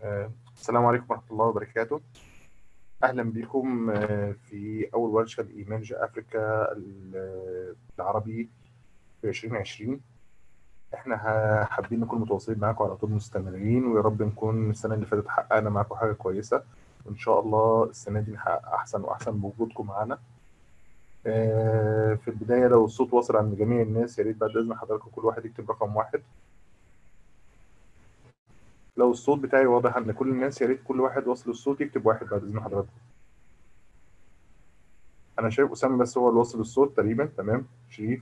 آه، السلام عليكم ورحمة الله وبركاته أهلا بكم آه، في أول ورشة لإيمانج أفريكا ال- العربي في 2020 إحنا ه- حابين نكون متواصلين معاكم على طول مستمرين ويا رب نكون السنة اللي فاتت حققنا معاكم حاجة كويسة وإن شاء الله السنة دي نحقق أحسن وأحسن بوجودكم معانا آه، في البداية لو الصوت واصل عند جميع الناس يا ريت بعد إذن حضراتكم كل واحد يكتب رقم واحد لو الصوت بتاعي واضح عند كل الناس يا ريت كل واحد واصل الصوت يكتب واحد بعد إذن حضراتكم انا شايف اسامه بس هو اللي وصل الصوت تقريبا تمام شريف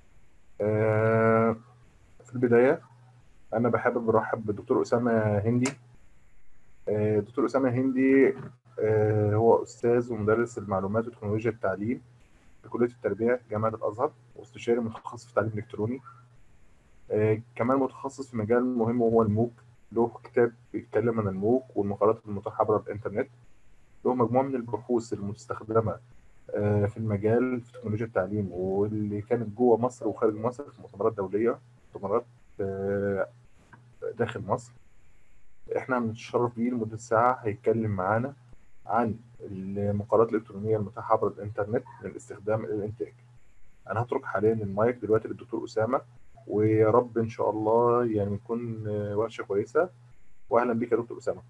آه في البدايه انا بحب ارحب بالدكتور اسامه هندي آه دكتور اسامه هندي آه هو استاذ ومدرس المعلومات وتكنولوجيا التعليم في كليه التربيه جامعه الازهر واستشاري متخصص في التعليم الالكتروني آه كمان متخصص في مجال مهم وهو الموك له كتاب بيتكلم عن الموك والمقالات المتاحه عبر الانترنت له مجموعه من البحوث المستخدمه آه، في المجال في تكنولوجيا التعليم واللي كانت جوه مصر وخارج مصر في مؤتمرات دولية مؤتمرات آه، داخل مصر احنا بنتشرف بيه لمدة ساعة هيتكلم معانا عن المقالات الإلكترونية المتاحة عبر الإنترنت من الاستخدام إلى الإنتاج أنا هترك حاليا المايك دلوقتي للدكتور أسامة ويا رب إن شاء الله يعني يكون آه، ورشة كويسة وأهلا بك يا دكتور أسامة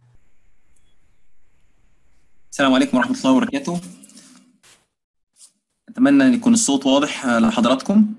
السلام عليكم ورحمة الله وبركاته أتمنى أن يكون الصوت واضح آه، لحضراتكم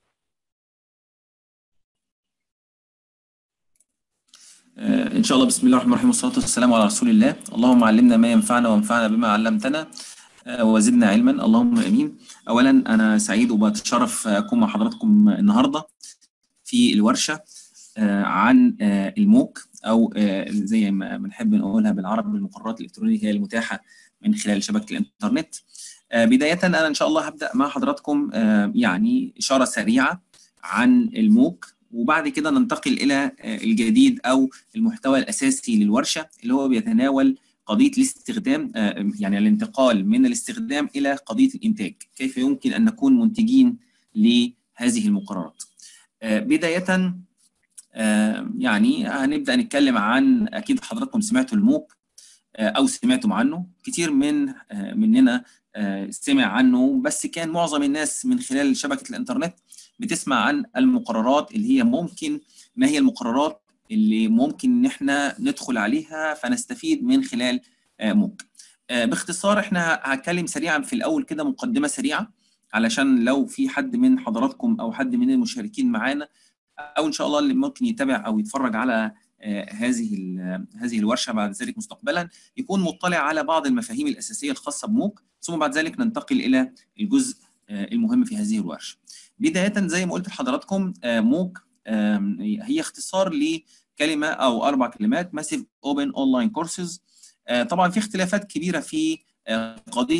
آه، إن شاء الله بسم الله الرحمن الرحيم والصلاة والسلام على رسول الله اللهم علمنا ما ينفعنا وانفعنا بما علمتنا آه، وزدنا علما اللهم آمين أولا أنا سعيد وبتشرف أكون مع حضراتكم النهاردة في الورشة آه، عن آه، الموك أو آه، زي ما بنحب نقولها بالعربي المقررات الإلكترونية هي المتاحة من خلال شبكة الإنترنت آه، بداية أنا إن شاء الله هبدأ مع حضراتكم آه، يعني إشارة سريعة عن الموك وبعد كده ننتقل إلى آه، الجديد أو المحتوى الأساسي للورشة اللي هو بيتناول قضية الاستخدام آه، يعني الانتقال من الاستخدام إلى قضية الإنتاج كيف يمكن أن نكون منتجين لهذه المقررات آه، بداية آه، يعني هنبدأ نتكلم عن أكيد حضراتكم سمعتوا الموك آه، أو سمعتم عنه كتير من آه، مننا آه، سمع عنه بس كان معظم الناس من خلال شبكة الإنترنت بتسمع عن المقررات اللي هي ممكن ما هي المقررات اللي ممكن ان احنا ندخل عليها فنستفيد من خلال آه، موك آه، باختصار احنا هتكلم سريعا في الاول كده مقدمة سريعة علشان لو في حد من حضراتكم او حد من المشاركين معانا او ان شاء الله اللي ممكن يتابع او يتفرج على آه، هذه ال- هذه الورشه بعد ذلك مستقبلا يكون مطلع على بعض المفاهيم الاساسيه الخاصه بموك ثم بعد ذلك ننتقل الى الجزء آه، المهم في هذه الورشه. بدايه زي ما قلت لحضراتكم آه، موك آم، هي اختصار لكلمه او اربع كلمات ماسيف اوبن اونلاين كورسز طبعا في اختلافات كبيره في آه، قضيه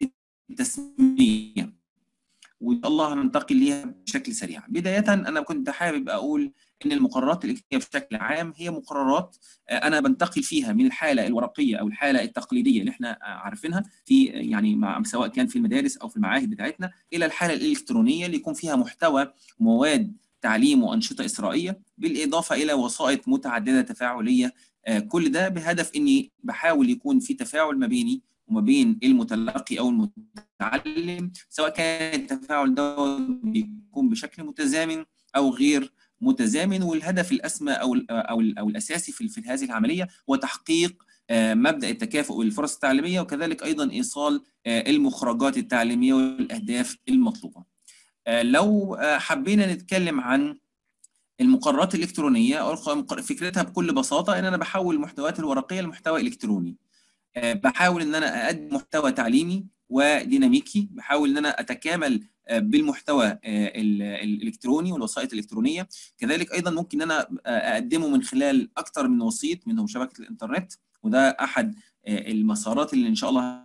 التسميه وان شاء الله هننتقل ليها بشكل سريع. بدايه انا كنت حابب اقول ان المقررات الالكترونيه بشكل عام هي مقررات آه، انا بنتقل فيها من الحاله الورقيه او الحاله التقليديه اللي احنا آه، عارفينها في يعني مع سواء كان في المدارس او في المعاهد بتاعتنا الى الحاله الالكترونيه اللي يكون فيها محتوى ومواد تعليم وانشطه اسرائيه بالاضافه الى وسائط متعدده تفاعليه آه، كل ده بهدف اني بحاول يكون في تفاعل ما بيني وما بين المتلقي او المتعلم سواء كان التفاعل ده بيكون بشكل متزامن او غير متزامن والهدف الاسمى او ال او ال او الاساسي في في هذه العمليه هو تحقيق آه، مبدا التكافؤ للفرص التعليميه وكذلك ايضا ايصال آه، المخرجات التعليميه والاهداف المطلوبه. آه، لو آه، حبينا نتكلم عن المقررات الالكترونيه او الق- فكرتها بكل بساطه ان انا بحول المحتويات الورقيه لمحتوى الكتروني. آه، بحاول ان انا اقدم محتوى تعليمي وديناميكي بحاول ان انا اتكامل آه، بالمحتوى آه، ال- الالكتروني والوسائط الالكترونيه كذلك ايضا ممكن ان انا آه، اقدمه من خلال اكثر من وسيط منهم شبكه الانترنت وده احد آه، المسارات اللي ان شاء الله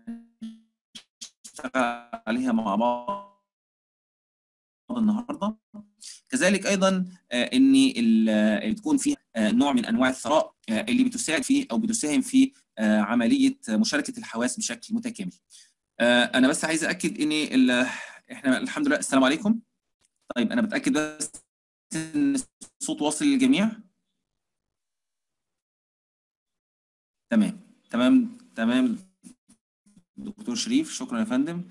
هنشتغل عليها مع بعض النهارده كذلك ايضا آه، ان ال- آه، تكون في آه، نوع من انواع الثراء آه، اللي بتساعد في او بتساهم في آه، عمليه مشاركه الحواس بشكل متكامل. آه، انا بس عايز اكد ان ال- احنا الحمد لله السلام عليكم. طيب انا بتاكد بس ان الصوت واصل للجميع. تمام تمام تمام دكتور شريف شكرا يا فندم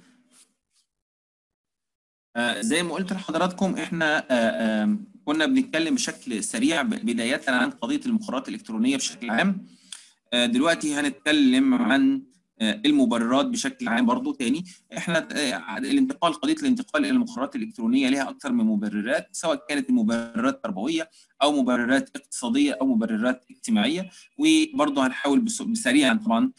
آه زي ما قلت لحضراتكم احنا آه آه كنا بنتكلم بشكل سريع بداية عن قضية المقررات الإلكترونية بشكل عام آه دلوقتي هنتكلم عن آه المبررات بشكل عام برضو تاني احنا آه الانتقال قضية الانتقال إلى المقررات الإلكترونية لها أكثر من مبررات سواء كانت مبررات تربوية أو مبررات اقتصادية أو مبررات اجتماعية وبرضو هنحاول سريعا طبعا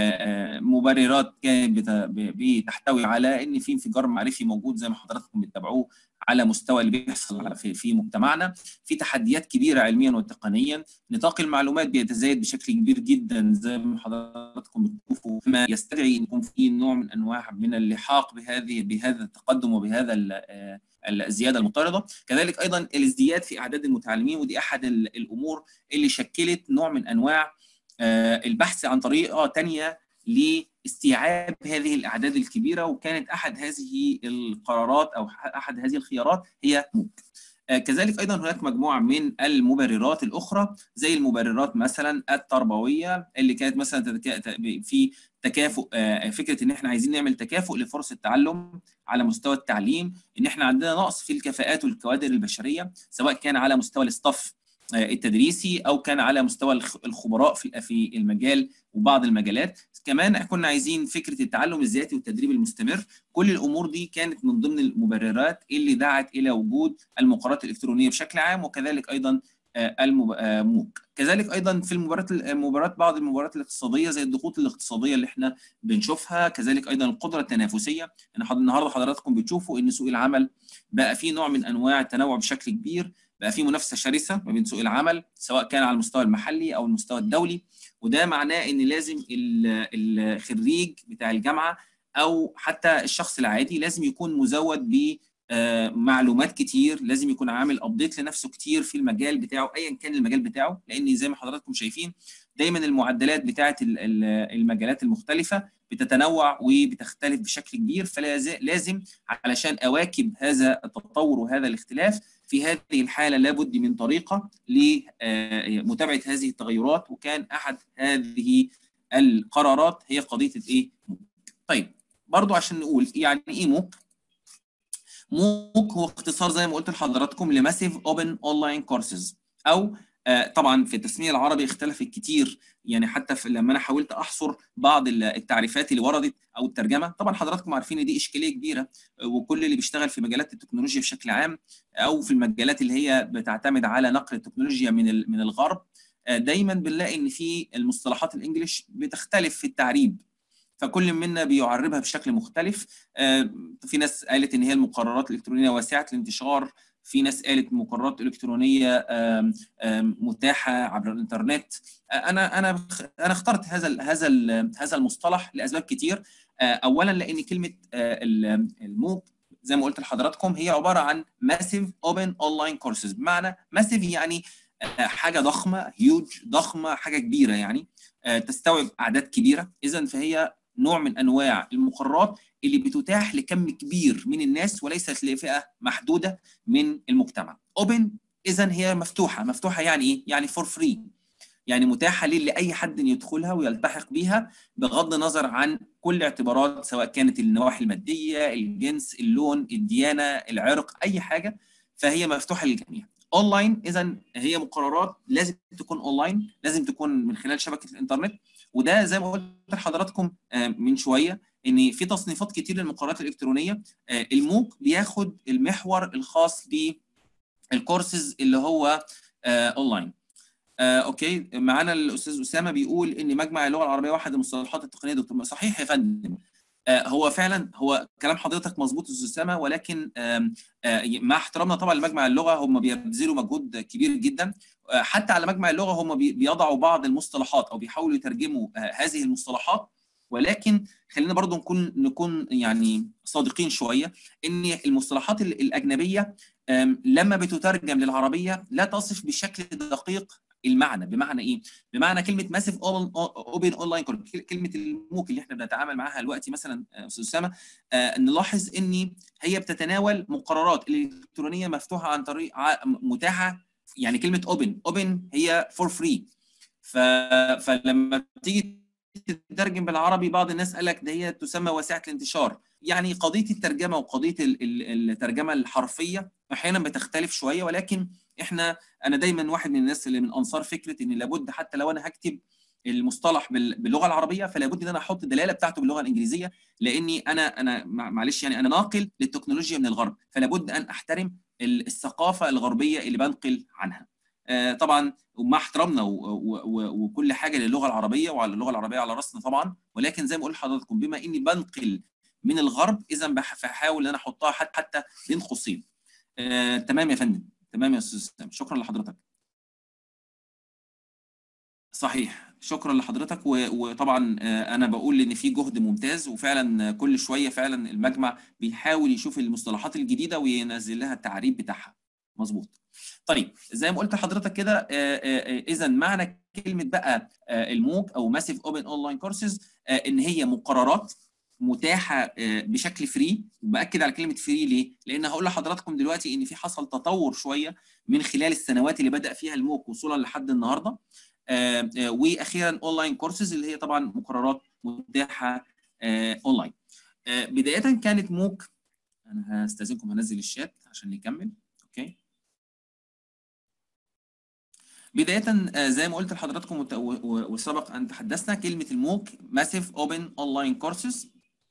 مبررات كانت بتحتوي على ان في انفجار معرفي موجود زي ما حضراتكم بتتابعوه على مستوى اللي بيحصل في, في مجتمعنا في تحديات كبيره علميا وتقنيا نطاق المعلومات بيتزايد بشكل كبير جدا زي ما حضراتكم بتشوفوا فيما يستدعي ان يكون في نوع من انواع من اللحاق بهذه بهذا التقدم وبهذا الزياده المضطرده كذلك ايضا الازدياد في اعداد المتعلمين ودي احد الامور اللي شكلت نوع من انواع البحث عن طريقه ثانيه لاستيعاب هذه الاعداد الكبيره وكانت احد هذه القرارات او احد هذه الخيارات هي موك. كذلك ايضا هناك مجموعه من المبررات الاخرى زي المبررات مثلا التربويه اللي كانت مثلا في تكافؤ فكره ان احنا عايزين نعمل تكافؤ لفرص التعلم على مستوى التعليم ان احنا عندنا نقص في الكفاءات والكوادر البشريه سواء كان على مستوى الاستاف التدريسي او كان على مستوى الخبراء في في المجال وبعض المجالات كمان كنا عايزين فكره التعلم الذاتي والتدريب المستمر كل الامور دي كانت من ضمن المبررات اللي دعت الى وجود المقررات الالكترونيه بشكل عام وكذلك ايضا الموك كذلك ايضا في المباريات المباريات بعض المباريات الاقتصاديه زي الضغوط الاقتصاديه اللي احنا بنشوفها كذلك ايضا القدره التنافسيه النهارده حضراتكم بتشوفوا ان سوق العمل بقى فيه نوع من انواع التنوع بشكل كبير بقى في منافسه شرسه ما بين سوق العمل سواء كان على المستوى المحلي او المستوى الدولي وده معناه ان لازم الخريج بتاع الجامعه او حتى الشخص العادي لازم يكون مزود ب معلومات كتير لازم يكون عامل ابديت لنفسه كتير في المجال بتاعه ايا كان المجال بتاعه لان زي ما حضراتكم شايفين دايما المعدلات بتاعه المجالات المختلفه بتتنوع وبتختلف بشكل كبير فلازم علشان اواكب هذا التطور وهذا الاختلاف في هذه الحاله لابد من طريقه لمتابعه هذه التغيرات وكان احد هذه القرارات هي قضيه الايه؟ طيب برضو عشان نقول يعني ايه موك؟ موك هو اختصار زي ما قلت لحضراتكم لماسيف اوبن اونلاين كورسز او آه طبعا في التسميه العربي اختلفت كتير يعني حتى في لما انا حاولت احصر بعض التعريفات اللي وردت او الترجمه طبعا حضراتكم عارفين ان دي اشكاليه كبيره وكل اللي بيشتغل في مجالات التكنولوجيا بشكل عام او في المجالات اللي هي بتعتمد على نقل التكنولوجيا من من الغرب آه دايما بنلاقي ان في المصطلحات الانجليش بتختلف في التعريب فكل منا بيعربها بشكل مختلف في ناس قالت ان هي المقررات الالكترونيه واسعه الانتشار في ناس قالت مقررات الكترونيه متاحه عبر الانترنت انا انا انا اخترت هذا هذا هذا المصطلح لاسباب كتير اولا لان كلمه الموك زي ما قلت لحضراتكم هي عباره عن ماسيف اوبن اونلاين كورسز بمعنى ماسيف يعني حاجه ضخمه هيوج ضخمه حاجه كبيره يعني تستوعب اعداد كبيره اذا فهي نوع من انواع المقررات اللي بتتاح لكم كبير من الناس وليست لفئه محدوده من المجتمع. اوبن اذا هي مفتوحه، مفتوحه يعني ايه؟ يعني فور فري. يعني متاحه لاي حد يدخلها ويلتحق بيها بغض النظر عن كل اعتبارات سواء كانت النواحي الماديه، الجنس، اللون، الديانه، العرق، اي حاجه فهي مفتوحه للجميع. اونلاين اذا هي مقررات لازم تكون اونلاين، لازم تكون من خلال شبكه الانترنت وده زي ما قلت لحضراتكم من شويه ان في تصنيفات كتير للمقررات الالكترونيه الموك بياخد المحور الخاص بالكورسز اللي هو اونلاين اوكي معانا الاستاذ اسامه بيقول ان مجمع اللغه العربيه واحد المصطلحات التقنيه دكتور صحيح يا فندم هو فعلا هو كلام حضرتك مظبوط استاذ اسامه ولكن مع احترامنا طبعا لمجمع اللغه هم بيبذلوا مجهود كبير جدا حتى على مجمع اللغه هم بيضعوا بعض المصطلحات او بيحاولوا يترجموا هذه المصطلحات ولكن خلينا برضو نكون نكون يعني صادقين شويه ان المصطلحات الاجنبيه لما بتترجم للعربيه لا تصف بشكل دقيق المعنى بمعنى ايه؟ بمعنى كلمه ماسيف اوبن اونلاين كلمه الموك اللي احنا بنتعامل معاها دلوقتي مثلا استاذ اسامه آه نلاحظ ان هي بتتناول مقررات الالكترونيه مفتوحه عن طريق متاحه يعني كلمه اوبن اوبن هي فور فري ف... فلما تيجي تترجم بالعربي بعض الناس قال لك ده هي تسمى واسعه الانتشار يعني قضيه الترجمه وقضيه الترجمه الحرفيه احيانا بتختلف شويه ولكن احنا انا دايما واحد من الناس اللي من انصار فكره ان لابد حتى لو انا هكتب المصطلح باللغه العربيه فلا بد ان انا احط الدلاله بتاعته باللغه الانجليزيه لاني انا انا معلش يعني انا ناقل للتكنولوجيا من الغرب فلا بد ان احترم الثقافه الغربيه اللي بنقل عنها طبعا ومع احترامنا وكل حاجه للغه العربيه وعلى اللغه العربيه على راسنا طبعا ولكن زي ما قلت لحضراتكم بما اني بنقل من الغرب اذا بحاول ان انا احطها حتى بين قوسين آه، تمام يا فندم تمام يا استاذ اسلام شكرا لحضرتك صحيح شكرا لحضرتك وطبعا انا بقول ان في جهد ممتاز وفعلا كل شويه فعلا المجمع بيحاول يشوف المصطلحات الجديده وينزل لها التعريب بتاعها مظبوط طيب زي ما قلت لحضرتك كده اذا معنى كلمه بقى الموك او ماسيف اوبن اونلاين كورسز ان هي مقررات متاحه بشكل فري وباكد على كلمه فري ليه؟ لان هقول لحضراتكم دلوقتي ان في حصل تطور شويه من خلال السنوات اللي بدا فيها الموك وصولا لحد النهارده واخيرا اونلاين كورسز اللي هي طبعا مقررات متاحه اونلاين بدايه كانت موك انا هستاذنكم هنزل الشات عشان نكمل اوكي بدايه زي ما قلت لحضراتكم وسبق ان تحدثنا كلمه الموك ماسيف اوبن اونلاين كورسز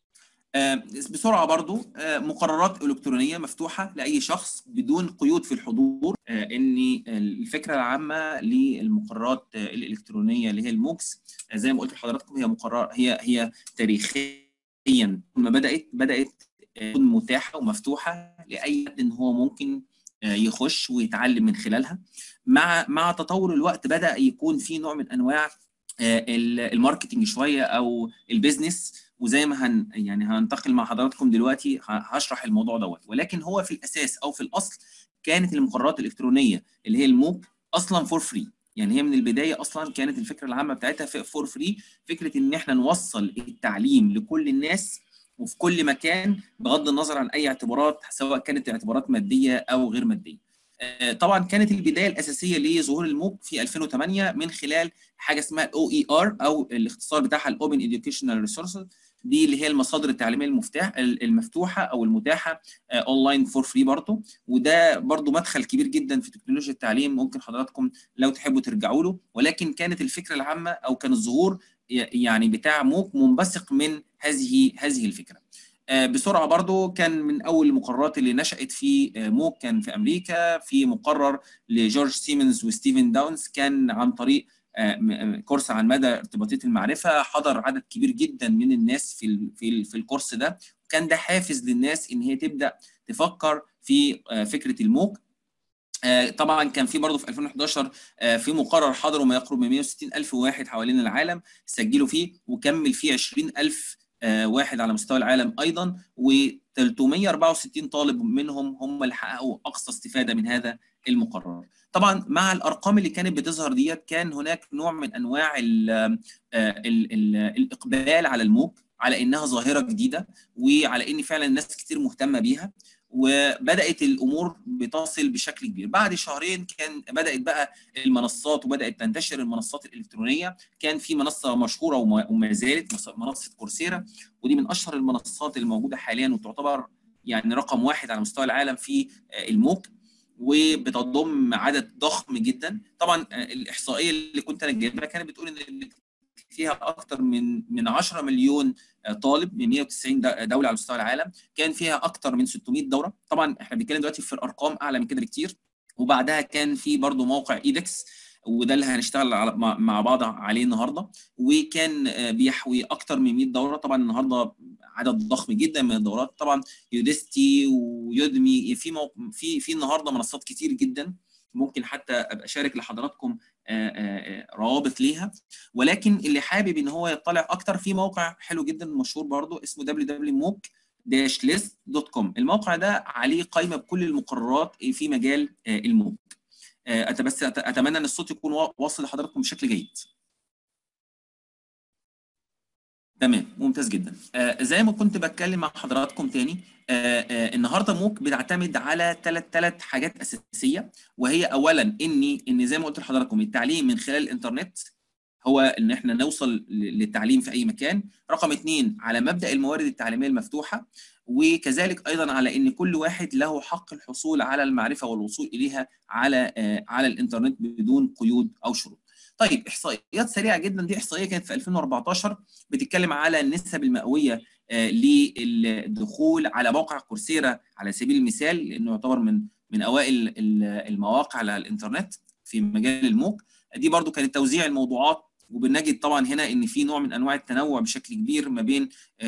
بسرعه برضو مقررات الكترونيه مفتوحه لاي شخص بدون قيود في الحضور ان الفكره العامه للمقررات الالكترونيه اللي هي الموكس زي ما قلت لحضراتكم هي مقرر هي هي تاريخيا لما بدات بدات متاحه ومفتوحه لاي حد ان هو ممكن يخش ويتعلم من خلالها مع مع تطور الوقت بدا يكون في نوع من انواع الماركتنج شويه او البيزنس وزي ما هن يعني هنتقل مع حضراتكم دلوقتي هشرح الموضوع دوت ولكن هو في الاساس او في الاصل كانت المقررات الالكترونيه اللي هي الموك اصلا فور فري يعني هي من البدايه اصلا كانت الفكره العامه بتاعتها فور فري فكره ان احنا نوصل التعليم لكل الناس وفي كل مكان بغض النظر عن اي اعتبارات سواء كانت اعتبارات ماديه او غير ماديه. طبعا كانت البدايه الاساسيه لظهور الموك في 2008 من خلال حاجه اسمها الاو اي ار او الاختصار بتاعها الاوبن ايديوكيشنال ريسورسز دي اللي هي المصادر التعليميه المفتاح المفتوحه او المتاحه اونلاين فور فري برضه وده برضه مدخل كبير جدا في تكنولوجيا التعليم ممكن حضراتكم لو تحبوا ترجعوا له ولكن كانت الفكره العامه او كان الظهور يعني بتاع موك منبثق من هذه هذه الفكره. بسرعه برضو كان من اول المقررات اللي نشات في موك كان في امريكا في مقرر لجورج سيمنز وستيفن داونز كان عن طريق كورس عن مدى ارتباطيه المعرفه حضر عدد كبير جدا من الناس في في في الكورس ده كان ده حافز للناس ان هي تبدا تفكر في فكره الموك طبعا كان في برضه في 2011 في مقرر حضروا ما يقرب من 160 الف واحد حوالين العالم سجلوا فيه وكمل فيه 20 الف واحد على مستوى العالم ايضا و364 طالب منهم هم اللي حققوا اقصى استفاده من هذا المقرر. طبعا مع الارقام اللي كانت بتظهر ديت كان هناك نوع من انواع ال ال ال الاقبال على الموك على انها ظاهره جديده وعلى ان فعلا الناس كتير مهتمه بيها وبدات الامور بتصل بشكل كبير بعد شهرين كان بدات بقى المنصات وبدات تنتشر المنصات الالكترونيه كان في منصه مشهوره وما زالت منصه كورسيرا ودي من اشهر المنصات الموجوده حاليا وتعتبر يعني رقم واحد على مستوى العالم في الموك وبتضم عدد ضخم جدا طبعا الاحصائيه اللي كنت انا جايبها كانت بتقول ان فيها اكثر من من 10 مليون طالب من 190 دوله على مستوى العالم كان فيها اكثر من 600 دوره طبعا احنا بنتكلم دلوقتي في الارقام اعلى من كده بكتير وبعدها كان في برضو موقع ايدكس وده اللي هنشتغل مع بعض عليه النهارده وكان بيحوي اكثر من 100 دوره طبعا النهارده عدد ضخم جدا من الدورات طبعا يوديستي ويودمي في موق... في في النهارده منصات كتير جدا ممكن حتى ابقى اشارك لحضراتكم روابط ليها ولكن اللي حابب ان هو يطلع اكتر في موقع حلو جدا مشهور برضو اسمه www.mook-list.com الموقع ده عليه قائمه بكل المقررات في مجال الموك بس اتمنى ان الصوت يكون واصل لحضراتكم بشكل جيد تمام ممتاز جدا آه زي ما كنت بتكلم مع حضراتكم تاني آه آه النهارده موك بتعتمد على ثلاث ثلاث حاجات اساسيه وهي اولا اني ان زي ما قلت لحضراتكم التعليم من خلال الانترنت هو ان احنا نوصل للتعليم في اي مكان رقم اثنين على مبدا الموارد التعليميه المفتوحه وكذلك ايضا على ان كل واحد له حق الحصول على المعرفه والوصول اليها على على الانترنت بدون قيود او شروط طيب احصائيات سريعه جدا دي احصائيه كانت في 2014 بتتكلم على النسب المئويه للدخول على موقع كورسيرا على سبيل المثال لانه يعتبر من من اوائل المواقع على الانترنت في مجال الموك دي برضو كانت توزيع الموضوعات وبنجد طبعا هنا ان في نوع من انواع التنوع بشكل كبير ما بين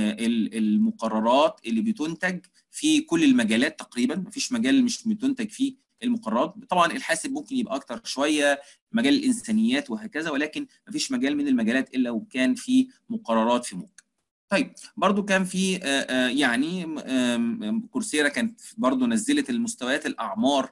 المقررات اللي بتنتج في كل المجالات تقريبا مفيش مجال مش بتنتج فيه المقررات طبعا الحاسب ممكن يبقى اكتر شويه مجال الانسانيات وهكذا ولكن مفيش مجال من المجالات الا وكان في مقررات في موك طيب برضو كان في يعني كورسيرا كانت برضو نزلت المستويات الاعمار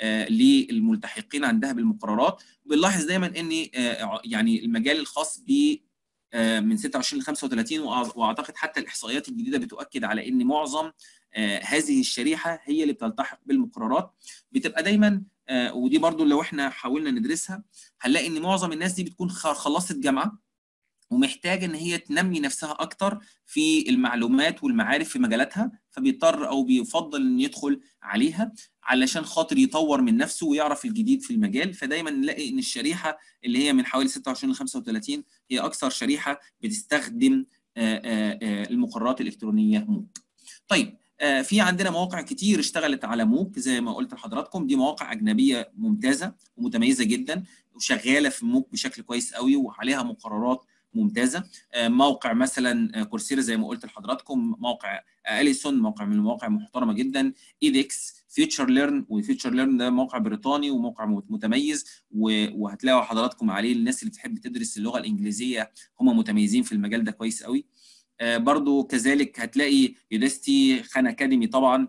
للملتحقين عندها بالمقررات بنلاحظ دايما ان يعني المجال الخاص ب من 26 ل 35 واعتقد حتى الاحصائيات الجديده بتؤكد على ان معظم هذه الشريحه هي اللي بتلتحق بالمقررات بتبقى دايما ودي برضو لو احنا حاولنا ندرسها هنلاقي ان معظم الناس دي بتكون خلصت جامعه ومحتاجه ان هي تنمي نفسها اكتر في المعلومات والمعارف في مجالاتها فبيضطر او بيفضل ان يدخل عليها علشان خاطر يطور من نفسه ويعرف الجديد في المجال فدايما نلاقي ان الشريحه اللي هي من حوالي 26 ل 35 هي اكثر شريحه بتستخدم المقررات الالكترونيه موك. طيب في عندنا مواقع كتير اشتغلت على موك زي ما قلت لحضراتكم دي مواقع اجنبيه ممتازه ومتميزه جدا وشغاله في موك بشكل كويس قوي وعليها مقررات ممتازه موقع مثلا كورسيرا زي ما قلت لحضراتكم موقع اليسون موقع من المواقع المحترمه جدا ايدكس فيوتشر ليرن وفيوتشر ليرن ده موقع بريطاني وموقع متميز وهتلاقوا حضراتكم عليه الناس اللي بتحب تدرس اللغه الانجليزيه هم متميزين في المجال ده كويس قوي برضو كذلك هتلاقي يودستي خان اكاديمي طبعا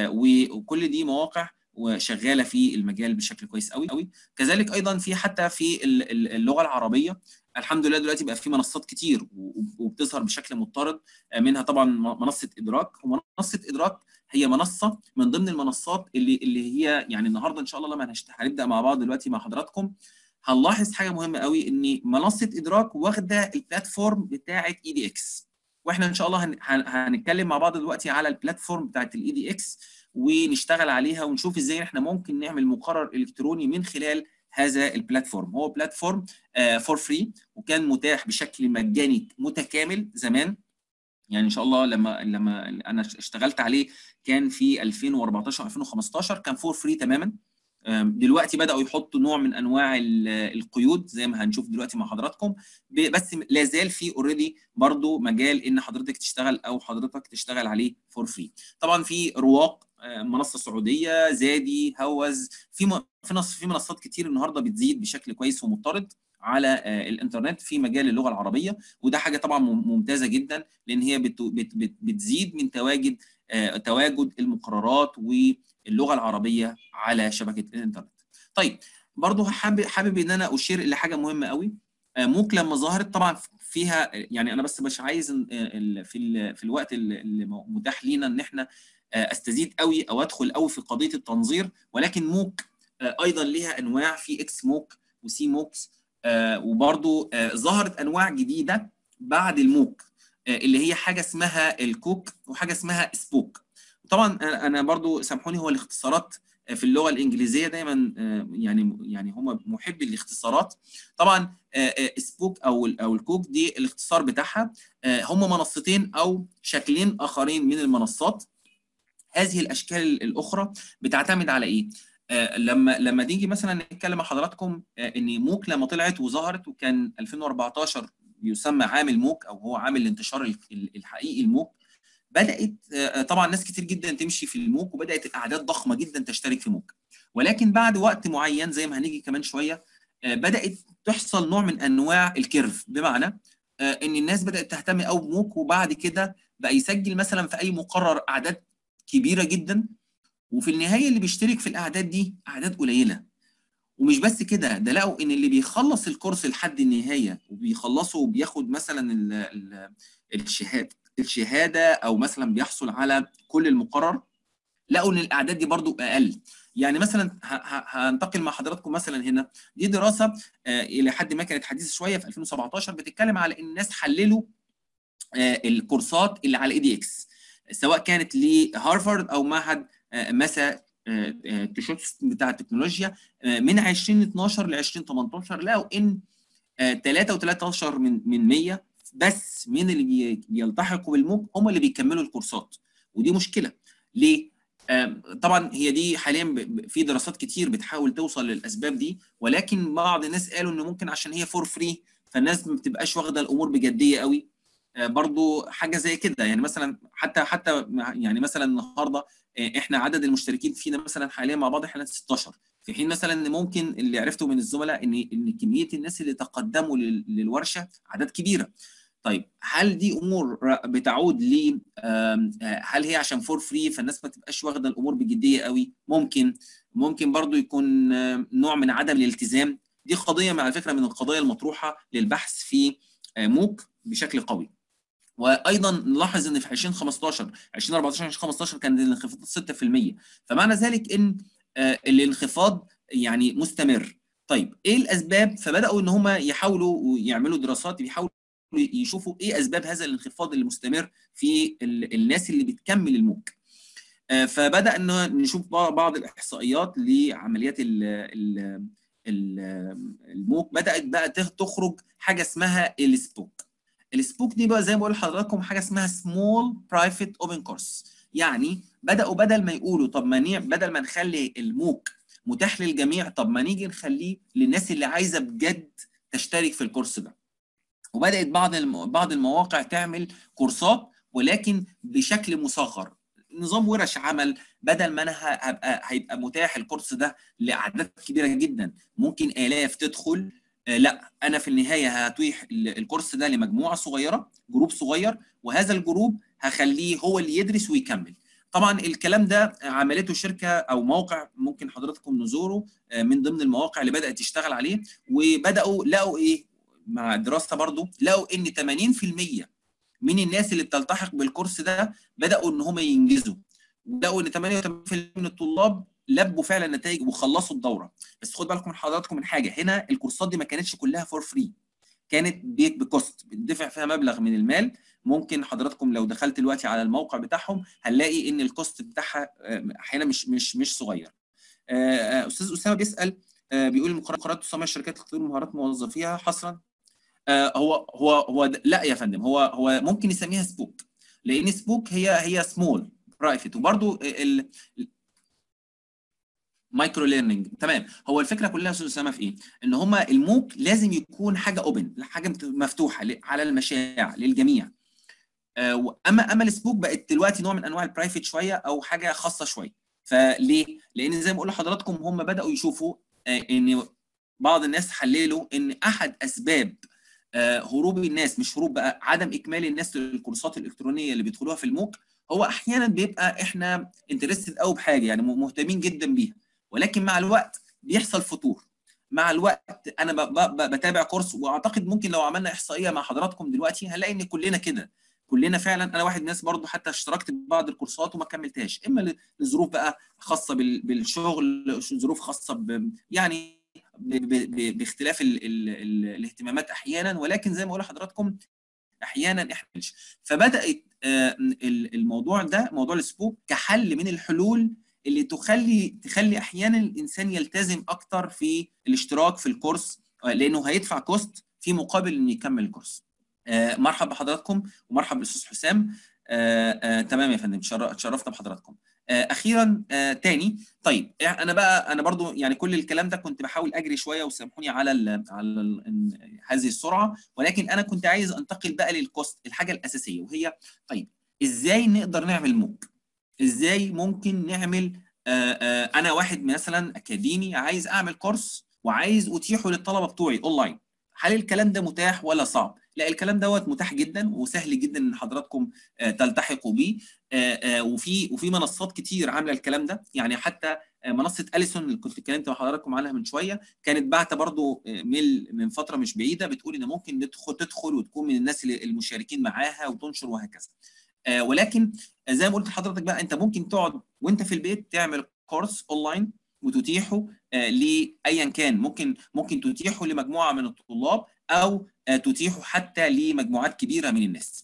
وكل دي مواقع وشغاله في المجال بشكل كويس قوي قوي كذلك ايضا في حتى في اللغه العربيه الحمد لله دلوقتي بقى في منصات كتير وبتظهر بشكل مضطرد منها طبعا منصه ادراك ومنصه ادراك هي منصه من ضمن المنصات اللي اللي هي يعني النهارده ان شاء الله لما هنبدا مع بعض دلوقتي مع حضراتكم هنلاحظ حاجه مهمه قوي ان منصه ادراك واخده البلاتفورم بتاعه اي دي اكس واحنا ان شاء الله هنتكلم مع بعض دلوقتي على البلاتفورم بتاعه الاي دي اكس ونشتغل عليها ونشوف ازاي احنا ممكن نعمل مقرر الكتروني من خلال هذا البلاتفورم هو بلاتفورم فور فري وكان متاح بشكل مجاني متكامل زمان يعني ان شاء الله لما لما انا اشتغلت عليه كان في 2014 2015 كان فور فري تماما دلوقتي بداوا يحطوا نوع من انواع القيود زي ما هنشوف دلوقتي مع حضراتكم بس لا زال في اوريدي برضو مجال ان حضرتك تشتغل او حضرتك تشتغل عليه فور فري طبعا في رواق منصه سعوديه زادي هوز في في في منصات كتير النهارده بتزيد بشكل كويس ومضطرد على الانترنت في مجال اللغه العربيه وده حاجه طبعا ممتازه جدا لان هي بت بت بت بتزيد من تواجد تواجد المقررات واللغه العربيه على شبكه الانترنت. طيب برضه حابب حابب ان انا اشير الى حاجه مهمه قوي موك لما ظهرت طبعا فيها يعني انا بس مش عايز في في الوقت اللي متاح لينا ان احنا استزيد قوي او ادخل قوي في قضيه التنظير ولكن موك ايضا ليها انواع في اكس موك وسي موكس وبرضو ظهرت انواع جديده بعد الموك اللي هي حاجه اسمها الكوك وحاجه اسمها سبوك طبعا انا برضو سامحوني هو الاختصارات في اللغه الانجليزيه دايما يعني يعني هم محبي الاختصارات طبعا سبوك او او الكوك دي الاختصار بتاعها هم منصتين او شكلين اخرين من المنصات هذه الاشكال الاخرى بتعتمد على ايه آه لما لما نيجي مثلا نتكلم مع حضراتكم آه ان موك لما طلعت وظهرت وكان 2014 يسمى عام الموك او هو عام الانتشار الحقيقي الموك بدات آه طبعا ناس كتير جدا تمشي في الموك وبدات الاعداد ضخمه جدا تشترك في موك ولكن بعد وقت معين زي ما هنيجي كمان شويه بدات تحصل نوع من انواع الكيرف بمعنى ان الناس بدات تهتم قوي بموك وبعد كده بقى يسجل مثلا في اي مقرر اعداد كبيره جدا وفي النهايه اللي بيشترك في الاعداد دي اعداد قليله ومش بس كده ده لقوا ان اللي بيخلص الكورس لحد النهايه وبيخلصه وبياخد مثلا ال ال الشهاده الشهاده او مثلا بيحصل على كل المقرر لقوا ان الاعداد دي برضو اقل يعني مثلا هنتقل مع حضراتكم مثلا هنا دي دراسه الى حد ما كانت حديثه شويه في 2017 بتتكلم على ان الناس حللوا الكورسات اللي على اي دي اكس سواء كانت لهارفارد او معهد مسا تشوتس بتاع التكنولوجيا من 2012 ل 2018 لقوا ان 3.13 من من 100 بس من اللي بيلتحقوا بالموك هم اللي بيكملوا الكورسات ودي مشكله ليه؟ طبعا هي دي حاليا في دراسات كتير بتحاول توصل للاسباب دي ولكن بعض الناس قالوا انه ممكن عشان هي فور فري فالناس ما بتبقاش واخده الامور بجديه قوي برضو حاجه زي كده يعني مثلا حتى حتى يعني مثلا النهارده احنا عدد المشتركين فينا مثلا حاليا مع بعض احنا 16 في حين مثلا ان ممكن اللي عرفته من الزملاء ان ان كميه الناس اللي تقدموا للورشه عدد كبيره طيب هل دي امور بتعود ل هل هي عشان فور فري فالناس ما تبقاش واخده الامور بجديه قوي ممكن ممكن برضو يكون نوع من عدم الالتزام دي قضيه على فكره من القضايا المطروحه للبحث في موك بشكل قوي وايضا نلاحظ ان في 2015 2014 2015 كان الانخفاض 6% فمعنى ذلك ان الانخفاض يعني مستمر طيب ايه الاسباب فبداوا ان هم يحاولوا يعملوا دراسات بيحاولوا يشوفوا ايه اسباب هذا الانخفاض المستمر في الناس اللي بتكمل الموك فبدا ان نشوف بعض الاحصائيات لعمليات الموك بدات بقى تخرج حاجه اسمها السبوك السبوك دي بقى زي ما بقول لحضراتكم حاجه اسمها سمول برايفت اوبن كورس يعني بداوا بدل ما يقولوا طب ما بدل ما نخلي الموك متاح للجميع طب ما نيجي نخليه للناس اللي عايزه بجد تشترك في الكورس ده وبدات بعض بعض المواقع تعمل كورسات ولكن بشكل مصغر نظام ورش عمل بدل ما انا هبقى هيبقى متاح الكورس ده لاعداد كبيره جدا ممكن الاف تدخل لا انا في النهايه هتويح الكورس ده لمجموعه صغيره جروب صغير وهذا الجروب هخليه هو اللي يدرس ويكمل طبعا الكلام ده عملته شركه او موقع ممكن حضراتكم نزوره من ضمن المواقع اللي بدات تشتغل عليه وبداوا لقوا ايه مع دراسه برضو لقوا ان 80% من الناس اللي بتلتحق بالكورس ده بداوا ان هم ينجزوا لقوا ان 88% من الطلاب لبوا فعلا نتائج وخلصوا الدوره بس خد بالكم من حضراتكم من حاجه هنا الكورسات دي ما كانتش كلها فور فري كانت بكوست بتدفع فيها مبلغ من المال ممكن حضراتكم لو دخلت دلوقتي على الموقع بتاعهم هنلاقي ان الكوست بتاعها احيانا مش مش مش صغير استاذ اسامه بيسال بيقول المقررات تصمم الشركات لتطوير مهارات موظفيها حصرا هو هو هو لا يا فندم هو هو ممكن يسميها سبوك لان سبوك هي هي سمول برايفت وبرده مايكرو ليرنينج تمام هو الفكره كلها يا استاذ اسامه في ايه؟ ان هما الموك لازم يكون حاجه اوبن حاجه مفتوحه على المشاع للجميع اما اما السبوك بقت دلوقتي نوع من انواع البرايفت شويه او حاجه خاصه شويه فليه؟ لان زي ما بقول لحضراتكم هم بداوا يشوفوا ان بعض الناس حللوا ان احد اسباب هروب الناس مش هروب بقى عدم اكمال الناس للكورسات الالكترونيه اللي بيدخلوها في الموك هو احيانا بيبقى احنا انترستد قوي بحاجه يعني مهتمين جدا بيها ولكن مع الوقت بيحصل فتور مع الوقت انا بتابع كورس واعتقد ممكن لو عملنا احصائيه مع حضراتكم دلوقتي هنلاقي ان كلنا كده كلنا فعلا انا واحد ناس برضو حتى اشتركت ببعض الكورسات وما كملتهاش اما لظروف بقى خاصه بالشغل ظروف خاصه ب يعني باختلاف ال ال ال الاهتمامات احيانا ولكن زي ما بقول لحضراتكم احيانا احنا فبدات الموضوع ده موضوع السبوك كحل من الحلول اللي تخلي تخلي احيانا الانسان يلتزم اكتر في الاشتراك في الكورس لانه هيدفع كوست في مقابل انه يكمل الكورس. آه مرحبا بحضراتكم ومرحبا بالاستاذ حسام آه آه تمام يا فندم تشرفنا بحضراتكم. آه اخيرا آه تاني طيب انا بقى انا برضو يعني كل الكلام ده كنت بحاول اجري شويه وسامحوني على ال على ال هذه السرعه ولكن انا كنت عايز انتقل بقى للكوست الحاجه الاساسيه وهي طيب ازاي نقدر نعمل موك؟ ازاي ممكن نعمل آآ آآ انا واحد مثلا اكاديمي عايز اعمل كورس وعايز اتيحه للطلبه بتوعي اونلاين هل الكلام ده متاح ولا صعب لا الكلام دوت متاح جدا وسهل جدا ان حضراتكم تلتحقوا بيه وفي وفي منصات كتير عامله الكلام ده يعني حتى منصه اليسون اللي كنت اتكلمت مع حضراتكم عنها من شويه كانت باعته برضو ميل من فتره مش بعيده بتقول ان ممكن تدخل تدخل وتكون من الناس المشاركين معاها وتنشر وهكذا ولكن زي ما قلت لحضرتك بقى انت ممكن تقعد وانت في البيت تعمل كورس اونلاين وتتيحه لايا كان ممكن ممكن تتيحه لمجموعه من الطلاب او تتيحه حتى لمجموعات كبيره من الناس.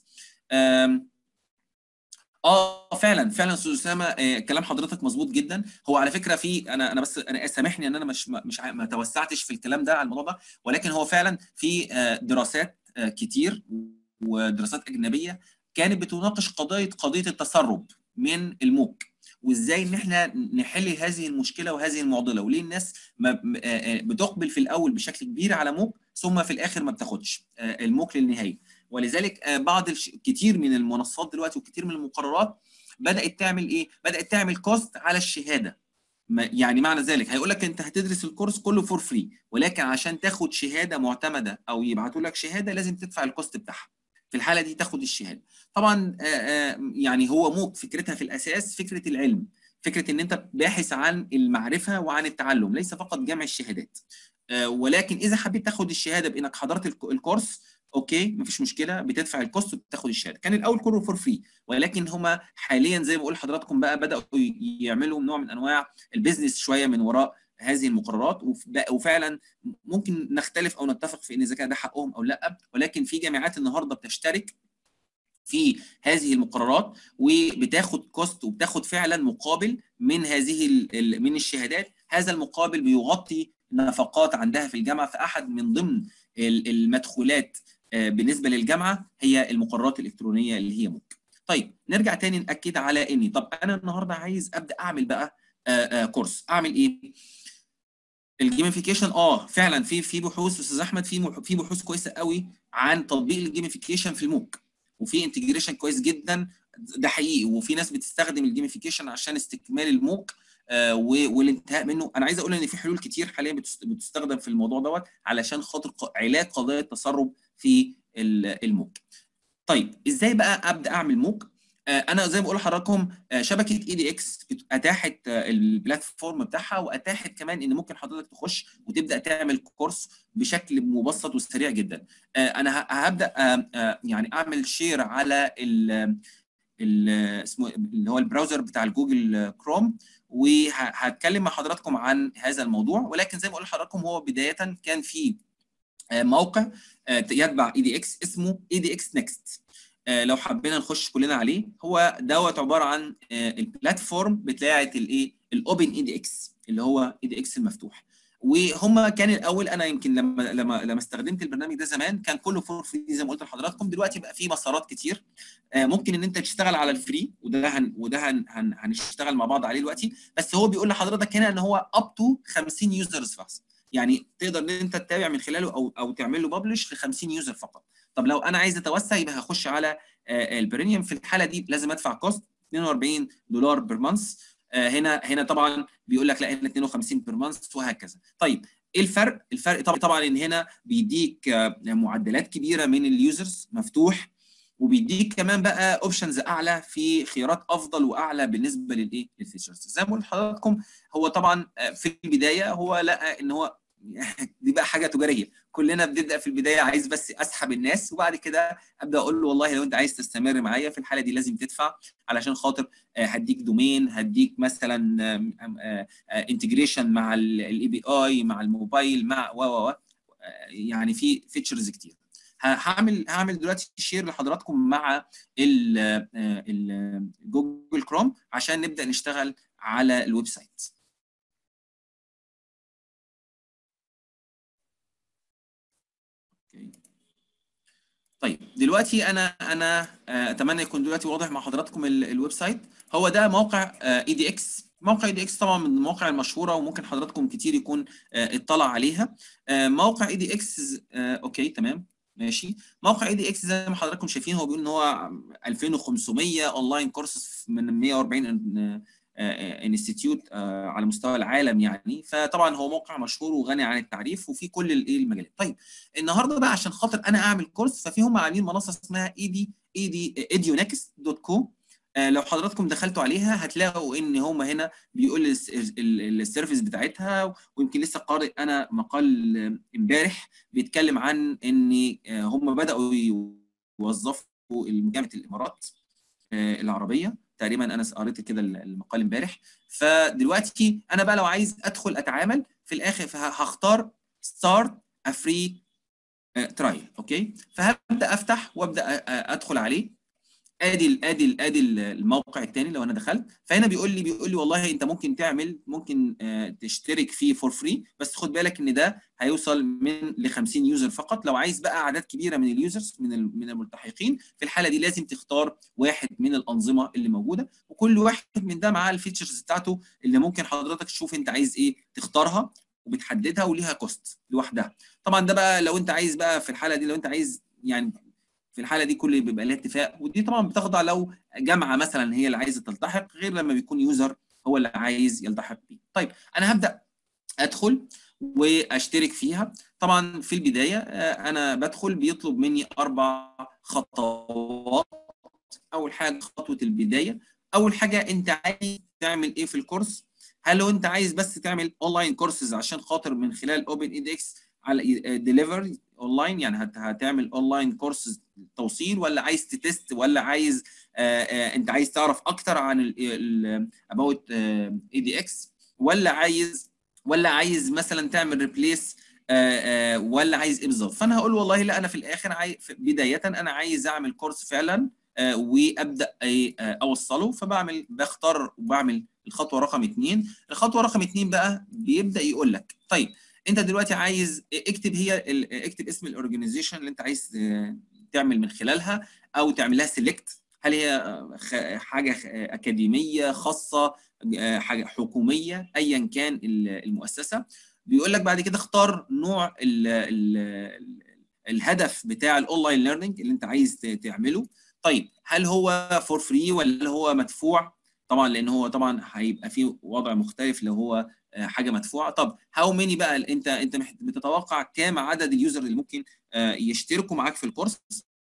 اه فعلا فعلا استاذ اسامه آه كلام حضرتك مظبوط جدا هو على فكره في انا انا بس انا سامحني ان انا مش مش ما توسعتش في الكلام ده على الموضوع ده ولكن هو فعلا في آه دراسات آه كتير ودراسات اجنبيه كانت بتناقش قضيه قضيه التسرب من الموك وازاي ان احنا نحل هذه المشكله وهذه المعضله وليه الناس ما بتقبل في الاول بشكل كبير على موك ثم في الاخر ما بتاخدش الموك للنهايه ولذلك بعض الش... كتير من المنصات دلوقتي وكتير من المقررات بدات تعمل ايه بدات تعمل كوست على الشهاده يعني معنى ذلك هيقول لك انت هتدرس الكورس كله فور فري ولكن عشان تاخد شهاده معتمده او يبعتوا لك شهاده لازم تدفع الكوست بتاعها في الحاله دي تاخد الشهاده طبعا يعني هو موك فكرتها في الاساس فكره العلم فكره ان انت باحث عن المعرفه وعن التعلم ليس فقط جمع الشهادات ولكن اذا حبيت تاخد الشهاده بانك حضرت الكورس اوكي مفيش مشكله بتدفع الكوست وبتاخد الشهاده كان الاول كله فور فري ولكن هما حاليا زي ما بقول لحضراتكم بقى بداوا يعملوا نوع من انواع البيزنس شويه من وراء هذه المقررات وفعلا ممكن نختلف او نتفق في ان اذا كان ده حقهم او لا ولكن في جامعات النهارده بتشترك في هذه المقررات وبتاخد كوست وبتاخد فعلا مقابل من هذه من الشهادات هذا المقابل بيغطي نفقات عندها في الجامعه فاحد من ضمن المدخولات بالنسبه للجامعه هي المقررات الالكترونيه اللي هي موك. طيب نرجع تاني ناكد على اني طب انا النهارده عايز ابدا اعمل بقى آآ آآ كورس اعمل ايه؟ الجيميفيكيشن اه فعلا في في بحوث استاذ احمد في في بحوث كويسه قوي عن تطبيق الجيميفيكيشن في الموك وفي انتجريشن كويس جدا ده حقيقي وفي ناس بتستخدم الجيميفيكيشن عشان استكمال الموك آه والانتهاء منه انا عايز اقول ان في حلول كتير حاليا بتستخدم في الموضوع دوت علشان خاطر علاج قضايا التسرب في الموك طيب ازاي بقى ابدا اعمل موك آه انا زي ما بقول لحضراتكم آه شبكه اي دي اكس اتاحت البلاتفورم بتاعها واتاحت كمان ان ممكن حضرتك تخش وتبدا تعمل كورس بشكل مبسط وسريع جدا انا هبدا يعني اعمل شير على ال اسمه اللي هو البراوزر بتاع الجوجل كروم وهتكلم مع حضراتكم عن هذا الموضوع ولكن زي ما بقول لحضراتكم هو بدايه كان في موقع يتبع اي دي اكس اسمه اي دي اكس نيكست لو حبينا نخش كلنا عليه هو دوت عباره عن البلاتفورم بتاعه الايه الاوبن اي دي اكس اللي هو اي دي اكس المفتوح وهم كان الاول انا يمكن لما لما لما استخدمت البرنامج ده زمان كان كله فور فري زي ما قلت لحضراتكم دلوقتي بقى في مسارات كتير ممكن ان انت تشتغل على الفري وده هن وده هن هن هنشتغل مع بعض عليه دلوقتي بس هو بيقول لحضرتك هنا ان هو اب تو 50 يوزرز فقط يعني تقدر ان انت تتابع من خلاله او او تعمل له ببلش ل 50 يوزر فقط طب لو انا عايز اتوسع يبقى هخش على البريميوم في الحاله دي لازم ادفع كوست 42 دولار بير مانث هنا هنا طبعا بيقول لك لا هنا 52 بير مانث وهكذا طيب ايه الفرق الفرق طبعا طبعا ان هنا بيديك معدلات كبيره من اليوزرز مفتوح وبيديك كمان بقى اوبشنز اعلى في خيارات افضل واعلى بالنسبه للايه للفيتشرز زي ما قلت لحضراتكم هو طبعا في البدايه هو لقى ان هو دي بقى حاجه تجاريه كلنا بنبدا في البدايه عايز بس اسحب الناس وبعد كده ابدا اقول له والله لو انت عايز تستمر معايا في الحاله دي لازم تدفع علشان خاطر هديك دومين هديك مثلا انتجريشن مع الاي بي اي مع الموبايل مع و و يعني في فيتشرز كتير هعمل هعمل دلوقتي شير لحضراتكم مع جوجل كروم عشان نبدا نشتغل على الويب سايت طيب دلوقتي انا انا اتمنى يكون دلوقتي واضح مع حضراتكم الويب سايت هو ده موقع اي دي اكس موقع اي دي اكس طبعا من المواقع المشهوره وممكن حضراتكم كتير يكون اطلع عليها موقع اي دي اكس اوكي تمام ماشي موقع اي دي اكس زي ما حضراتكم شايفين هو بيقول ان هو 2500 اونلاين كورسز من 140 انستيتيوت على مستوى العالم يعني فطبعا هو موقع مشهور وغني عن التعريف وفي كل المجالات طيب النهارده بقى عشان خاطر انا اعمل كورس ففي هم عاملين منصه اسمها اي دي اي دي اديونكست دوت كو لو حضراتكم دخلتوا عليها هتلاقوا ان هم هنا بيقول السيرفيس بتاعتها ويمكن لسه قارئ انا مقال امبارح بيتكلم عن ان هم بداوا يوظفوا جامعه الامارات العربيه تقريبا انا قريت كده المقال امبارح فدلوقتي انا بقى لو عايز ادخل اتعامل في الاخر هختار ستارت ا فري ترايل اوكي فهبدا افتح وابدا ادخل عليه ادي ال ادي ال ادي الموقع الثاني لو انا دخلت فهنا بيقول لي بيقول لي والله انت ممكن تعمل ممكن تشترك فيه فور فري بس خد بالك ان ده هيوصل من ل 50 يوزر فقط لو عايز بقى اعداد كبيره من اليوزرز من من الملتحقين في الحاله دي لازم تختار واحد من الانظمه اللي موجوده وكل واحد من ده معاه الفيتشرز بتاعته اللي ممكن حضرتك تشوف انت عايز ايه تختارها وبتحددها وليها كوست لوحدها طبعا ده بقى لو انت عايز بقى في الحاله دي لو انت عايز يعني في الحاله دي كل بيبقى لها اتفاق ودي طبعا بتخضع لو جامعه مثلا هي اللي عايزه تلتحق غير لما بيكون يوزر هو اللي عايز يلتحق بيه. طيب انا هبدا ادخل واشترك فيها طبعا في البدايه انا بدخل بيطلب مني اربع خطوات اول حاجه خطوه البدايه اول حاجه انت عايز تعمل ايه في الكورس هل لو انت عايز بس تعمل اونلاين كورسز عشان خاطر من خلال اوبن ايدكس على ديليفري اونلاين يعني هتعمل اونلاين كورس توصيل ولا عايز تتست ولا عايز آآ آآ انت عايز تعرف اكتر عن اباوت اي دي اكس ولا عايز ولا عايز مثلا تعمل ريبليس ولا عايز ايه بالظبط فانا هقول والله لا انا في الاخر عاي... بدايه انا عايز اعمل كورس فعلا وابدا اوصله فبعمل بختار وبعمل الخطوه رقم اثنين الخطوه رقم اثنين بقى بيبدا يقول لك طيب انت دلوقتي عايز اكتب هي اكتب اسم الاورجنايزيشن اللي انت عايز تعمل من خلالها او تعملها سيلكت هل هي حاجه اكاديميه خاصه حاجه حكوميه ايا كان المؤسسه بيقول لك بعد كده اختار نوع ال ال الهدف بتاع الاونلاين ليرنينج اللي انت عايز تعمله طيب هل هو فور فري ولا هو مدفوع طبعا لان هو طبعا هيبقى فيه وضع مختلف لو هو حاجه مدفوعه طب هاو ماني بقى انت انت بتتوقع كام عدد اليوزر اللي ممكن يشتركوا معاك في الكورس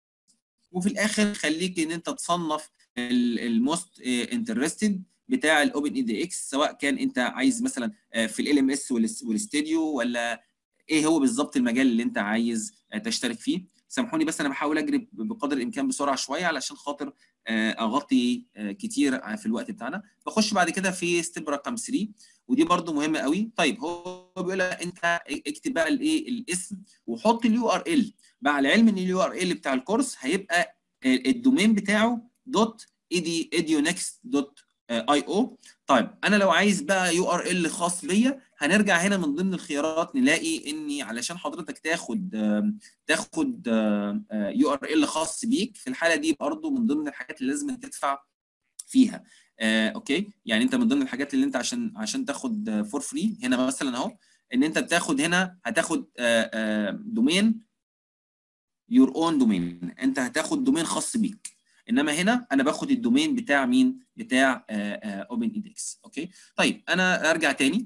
وفي الاخر خليك ان انت تصنف الموست انترستد بتاع الاوبن اي دي اكس سواء كان انت عايز مثلا في ال ام اس والاستديو ولا ايه هو بالظبط المجال اللي انت عايز تشترك فيه سامحوني بس انا بحاول اجري بقدر الامكان بسرعه شويه علشان خاطر اغطي كتير في الوقت بتاعنا بخش بعد كده في ستيب رقم 3 ودي برده مهمه قوي طيب هو بيقول لك انت اكتب بقى الايه الاسم وحط اليو ار ال مع العلم ان اليو ار ال بتاع الكورس هيبقى الدومين بتاعه دوت ايدي ايديونكست دوت اي او طيب انا لو عايز بقى يو ار ال خاص بيا هنرجع هنا من ضمن الخيارات نلاقي اني علشان حضرتك تاخد تاخد يو ار ال خاص بيك في الحاله دي برضه من ضمن الحاجات اللي لازم تدفع فيها آه، اوكي يعني انت من ضمن الحاجات اللي انت عشان عشان تاخد فور فري هنا مثلا اهو ان انت بتاخد هنا هتاخد آه آه دومين يور اون دومين انت هتاخد دومين خاص بيك انما هنا انا باخد الدومين بتاع مين بتاع اوبن ايدكس اوكي طيب انا ارجع تاني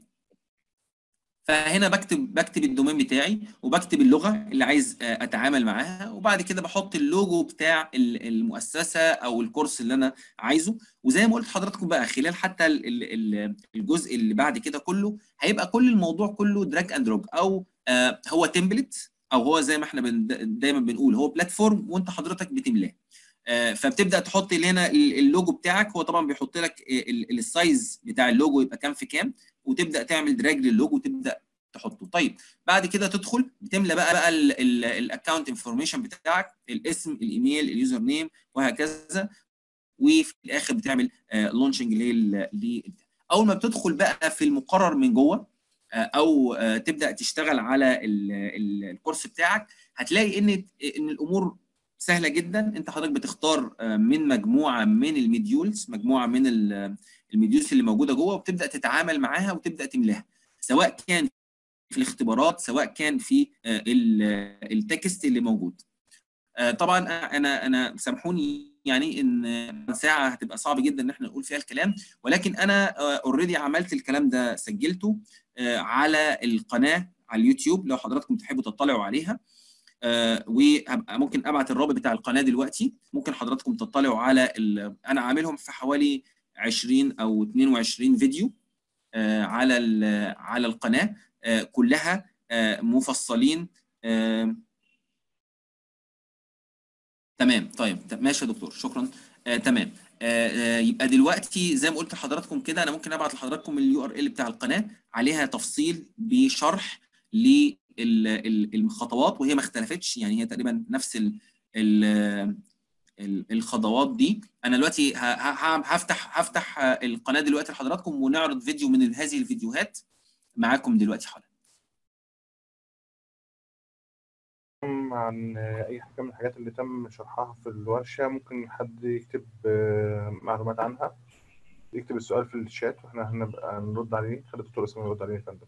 فهنا بكتب بكتب الدومين بتاعي وبكتب اللغه اللي عايز اتعامل معاها وبعد كده بحط اللوجو بتاع المؤسسه او الكورس اللي انا عايزه وزي ما قلت لحضراتكم بقى خلال حتى الجزء اللي بعد كده كله هيبقى كل الموضوع كله دراج اند دروج او هو تمبلت او هو زي ما احنا دايما بنقول هو بلاتفورم وانت حضرتك بتملاه فبتبدا تحط هنا اللوجو بتاعك هو طبعا بيحط لك السايز بتاع اللوجو يبقى كام في كام وتبدا تعمل دراج للوجو وتبدا تحطه طيب بعد كده تدخل بتملى بقى بقى الاكونت انفورميشن بتاعك الاسم الايميل اليوزر نيم وهكذا وفي الاخر بتعمل لونشنج ل اول ما بتدخل بقى في المقرر من جوه او تبدا تشتغل على الكورس بتاعك هتلاقي ان ان الامور سهله جدا انت حضرتك بتختار من مجموعه من المديولز مجموعه من المديولز اللي موجوده جوه وبتبدا تتعامل معاها وتبدا تملاها سواء كان في الاختبارات سواء كان في التكست اللي موجود طبعا انا انا سامحوني يعني ان ساعه هتبقى صعب جدا ان احنا نقول فيها الكلام ولكن انا اوريدي عملت الكلام ده سجلته على القناه على اليوتيوب لو حضراتكم تحبوا تطلعوا عليها آه وهبقى ممكن ابعت الرابط بتاع القناه دلوقتي ممكن حضراتكم تطلعوا على انا عاملهم في حوالي 20 او 22 فيديو آه على على القناه آه كلها مفصلين تمام طيب ماشي يا دكتور شكرا تمام يبقى دلوقتي زي ما قلت لحضراتكم كده انا ممكن ابعت لحضراتكم اليو ار ال بتاع القناه عليها تفصيل بشرح للخطوات وهي ما اختلفتش يعني هي تقريبا نفس ال ال الخطوات دي انا دلوقتي هفتح هفتح القناه دلوقتي لحضراتكم ونعرض فيديو من هذه الفيديوهات معاكم دلوقتي حالا عن اي حاجه من الحاجات اللي تم شرحها في الورشه ممكن حد يكتب معلومات عنها يكتب السؤال في الشات واحنا هنبقى نرد عليه خلي الدكتور اسامه يرد عليه يا فندم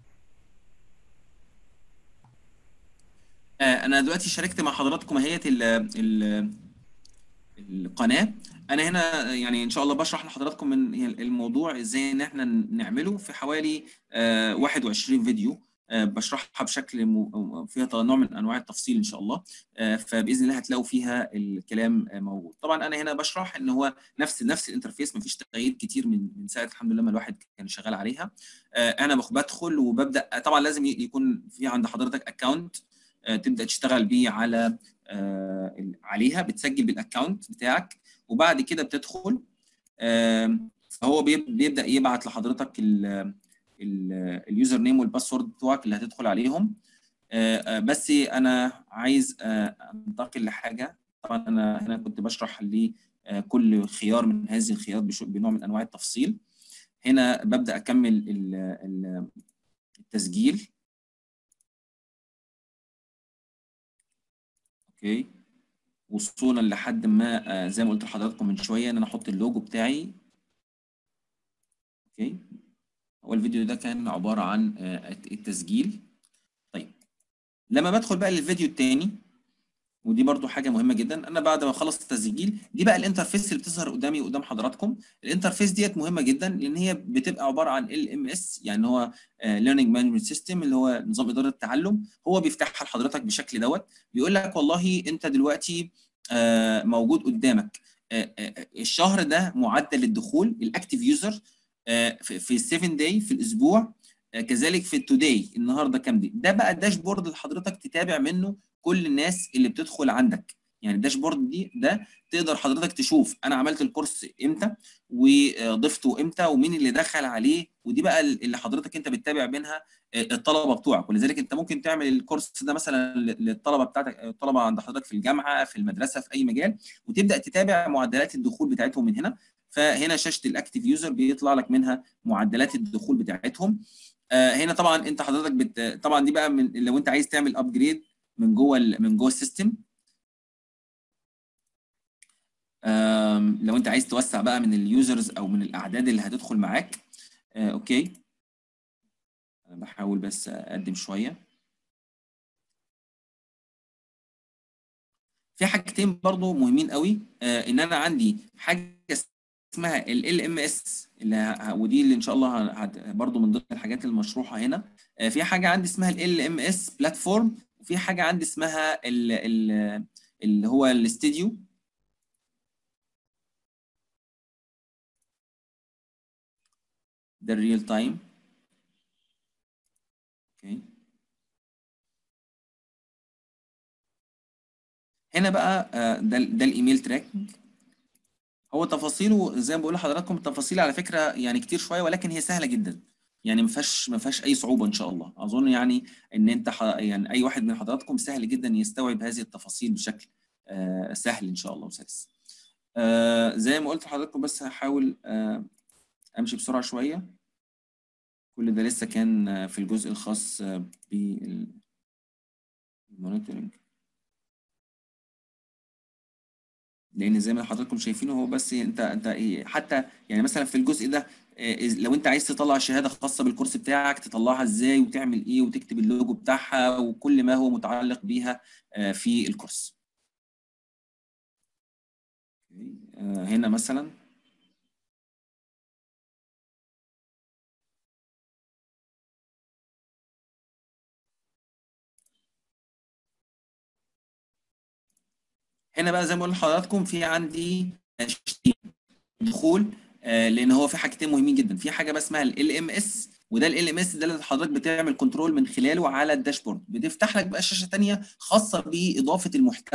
انا دلوقتي شاركت مع حضراتكم اهيت ال القناه انا هنا يعني ان شاء الله بشرح لحضراتكم من الموضوع ازاي ان احنا نعمله في حوالي 21 فيديو بشرحها بشكل فيها نوع من انواع التفصيل ان شاء الله فباذن الله هتلاقوا فيها الكلام موجود طبعا انا هنا بشرح ان هو نفس نفس الانترفيس ما فيش تغيير كتير من من ساعه الحمد لله ما الواحد كان شغال عليها انا بدخل وببدا طبعا لازم يكون في عند حضرتك اكونت تبدا تشتغل بيه على عليها بتسجل بالاكونت بتاعك وبعد كده بتدخل فهو بيبدا يبعت لحضرتك اليوزر نيم والباسورد بتوعك اللي هتدخل عليهم بس انا عايز انتقل لحاجه طبعا انا هنا كنت بشرح لكل خيار من هذه الخيارات بنوع من انواع التفصيل هنا ببدا اكمل التسجيل اوكي وصولا لحد ما زي ما قلت لحضراتكم من شويه ان انا احط اللوجو بتاعي اوكي هو الفيديو ده كان عباره عن التسجيل طيب لما بدخل بقى للفيديو الثاني ودي برضو حاجه مهمه جدا انا بعد ما اخلص التسجيل دي بقى الانترفيس اللي بتظهر قدامي قدام حضراتكم الانترفيس ديت مهمه جدا لان هي بتبقى عباره عن ال ام اس يعني هو ليرنينج مانجمنت سيستم اللي هو نظام اداره التعلم هو بيفتحها لحضرتك بالشكل دوت بيقول لك والله انت دلوقتي موجود قدامك الشهر ده معدل الدخول الاكتيف يوزر في السيفن داي في الاسبوع كذلك في التوداي النهارده كام دي ده بقى داشبورد لحضرتك تتابع منه كل الناس اللي بتدخل عندك يعني الداشبورد دي ده تقدر حضرتك تشوف انا عملت الكورس امتى وضفته امتى ومين اللي دخل عليه ودي بقى اللي حضرتك انت بتتابع منها الطلبه بتوعك ولذلك انت ممكن تعمل الكورس ده مثلا للطلبه بتاعتك الطلبه عند حضرتك في الجامعه في المدرسه في اي مجال وتبدا تتابع معدلات الدخول بتاعتهم من هنا فهنا شاشه الاكتيف يوزر بيطلع لك منها معدلات الدخول بتاعتهم هنا طبعا انت حضرتك بت... طبعا دي بقى من لو انت عايز تعمل ابجريد من جوه من جوه السيستم لو انت عايز توسع بقى من اليوزرز او من الاعداد اللي هتدخل معاك اوكي انا بحاول بس اقدم شويه في حاجتين برضو مهمين قوي ان انا عندي حاجه اسمها ال ام اس اللي ودي اللي ان شاء الله برضو من ضمن الحاجات المشروحه هنا في حاجه عندي اسمها ال ام اس بلاتفورم وفي حاجه عندي اسمها ال ال اللي هو الاستديو ده الريل تايم اوكي هنا بقى ده ده الايميل تراكنج هو تفاصيله زي ما بقول لحضراتكم التفاصيل على فكره يعني كتير شويه ولكن هي سهله جدا يعني ما فيهاش ما فيهاش اي صعوبه ان شاء الله اظن يعني ان انت ح... يعني اي واحد من حضراتكم سهل جدا يستوعب هذه التفاصيل بشكل آه سهل ان شاء الله وسلس آه زي ما قلت لحضراتكم بس هحاول آه امشي بسرعه شويه كل ده لسه كان في الجزء الخاص بالمونيتورنج لان زي ما حضراتكم شايفينه هو بس انت انت ايه حتى يعني مثلا في الجزء ده لو انت عايز تطلع شهاده خاصه بالكورس بتاعك تطلعها ازاي وتعمل ايه وتكتب اللوجو بتاعها وكل ما هو متعلق بيها في الكورس هنا مثلا هنا بقى زي ما بقول لحضراتكم في عندي دخول آه لان هو في حاجتين مهمين جدا في حاجه بقى اسمها ال ام اس وده ال ام اس ده اللي حضرتك بتعمل كنترول من خلاله على الداشبورد بتفتح لك بقى شاشه ثانيه خاصه باضافه المحتوى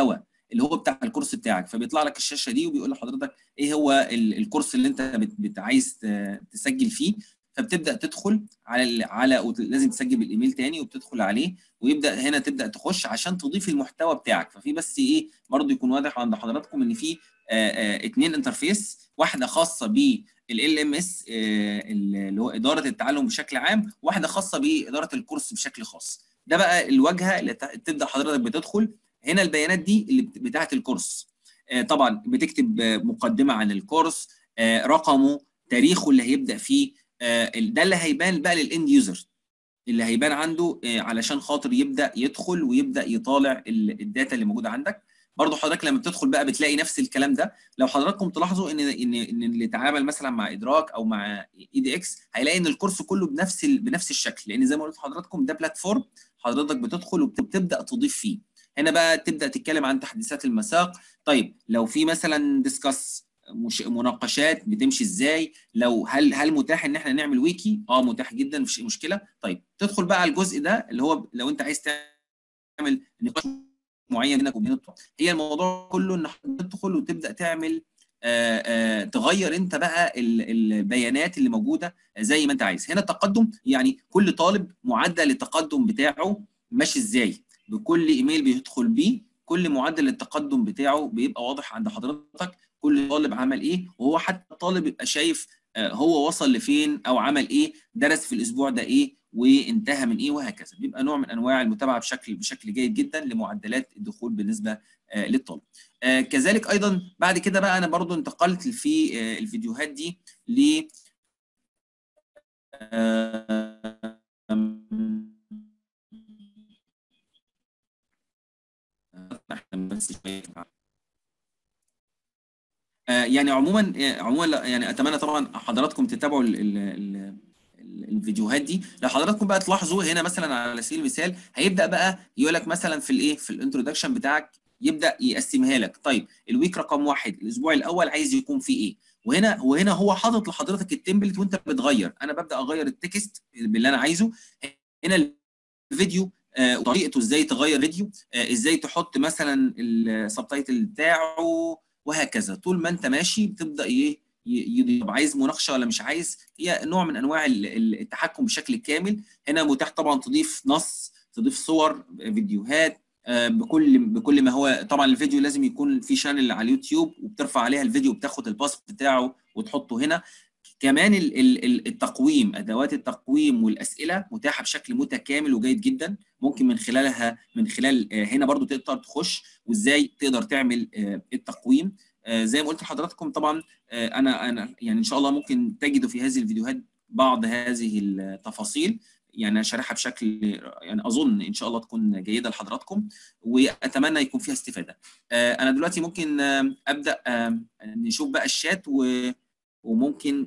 اللي هو بتاع الكورس بتاعك فبيطلع لك الشاشه دي وبيقول لحضرتك ايه هو الكورس اللي انت بت عايز تسجل فيه فبتبدا تدخل على على لازم تسجل بالايميل تاني وبتدخل عليه ويبدا هنا تبدا تخش عشان تضيف المحتوى بتاعك ففي بس ايه برضه يكون واضح عند حضراتكم ان في اثنين انترفيس واحده خاصه بالال ام اس اللي هو اداره التعلم بشكل عام واحده خاصه باداره الكورس بشكل خاص ده بقى الواجهه اللي تبدا حضرتك بتدخل هنا البيانات دي اللي بتاعه الكورس طبعا بتكتب مقدمه عن الكورس رقمه تاريخه اللي هيبدا فيه ده اللي هيبان بقى للاند يوزر اللي هيبان عنده علشان خاطر يبدا يدخل ويبدا يطالع الداتا اللي موجوده عندك برضه حضرتك لما بتدخل بقى بتلاقي نفس الكلام ده لو حضراتكم تلاحظوا ان ان ان اللي تعامل مثلا مع ادراك او مع اي دي اكس هيلاقي ان الكورس كله بنفس بنفس الشكل لان زي ما قلت لحضراتكم ده بلاتفورم حضرتك بتدخل وبتبدا تضيف فيه هنا بقى تبدا تتكلم عن تحديثات المساق طيب لو في مثلا ديسكاس مش مناقشات بتمشي ازاي لو هل هل متاح ان احنا نعمل ويكي اه متاح جدا مفيش مشكله طيب تدخل بقى على الجزء ده اللي هو لو انت عايز تعمل نقاش معين بينك وبين الطلاب هي الموضوع كله ان تدخل وتبدا تعمل آآ آآ تغير انت بقى البيانات اللي موجوده زي ما انت عايز هنا التقدم يعني كل طالب معدل التقدم بتاعه ماشي ازاي بكل ايميل بيدخل بيه كل معدل التقدم بتاعه بيبقى واضح عند حضرتك كل طالب عمل ايه وهو حتى الطالب يبقى شايف هو وصل لفين او عمل ايه درس في الاسبوع ده ايه وانتهى من ايه وهكذا بيبقى نوع من انواع المتابعه بشكل بشكل جيد جدا لمعدلات الدخول بالنسبه للطالب كذلك ايضا بعد كده بقى انا برضو انتقلت في الفيديوهات دي ل يعني عموما عموما يعني اتمنى طبعا حضراتكم تتابعوا ال ال ال الفيديوهات دي لو حضراتكم بقى تلاحظوا هنا مثلا على سبيل المثال هيبدا بقى يقول لك مثلا في الايه في الانترودكشن بتاعك يبدا يقسمها لك طيب الويك رقم واحد الاسبوع الاول عايز يكون فيه ايه وهنا وهنا هو حاطط لحضرتك التمبلت وانت بتغير انا ببدا اغير التكست باللي انا عايزه هنا الفيديو آه وطريقته ازاي تغير فيديو آه ازاي تحط مثلا السبتايتل بتاعه وهكذا طول ما انت ماشي بتبدا ايه يضيف عايز مناقشه ولا مش عايز هي نوع من انواع التحكم بشكل كامل هنا متاح طبعا تضيف نص تضيف صور فيديوهات بكل بكل ما هو طبعا الفيديو لازم يكون في شانل على اليوتيوب وبترفع عليها الفيديو وبتاخد الباس بتاعه وتحطه هنا كمان التقويم ادوات التقويم والاسئله متاحه بشكل متكامل وجيد جدا ممكن من خلالها من خلال هنا برضو تقدر تخش وازاي تقدر تعمل التقويم زي ما قلت لحضراتكم طبعا انا انا يعني ان شاء الله ممكن تجدوا في هذه الفيديوهات بعض هذه التفاصيل يعني شارحها بشكل يعني اظن ان شاء الله تكون جيده لحضراتكم واتمنى يكون فيها استفاده. انا دلوقتي ممكن ابدا نشوف بقى الشات وممكن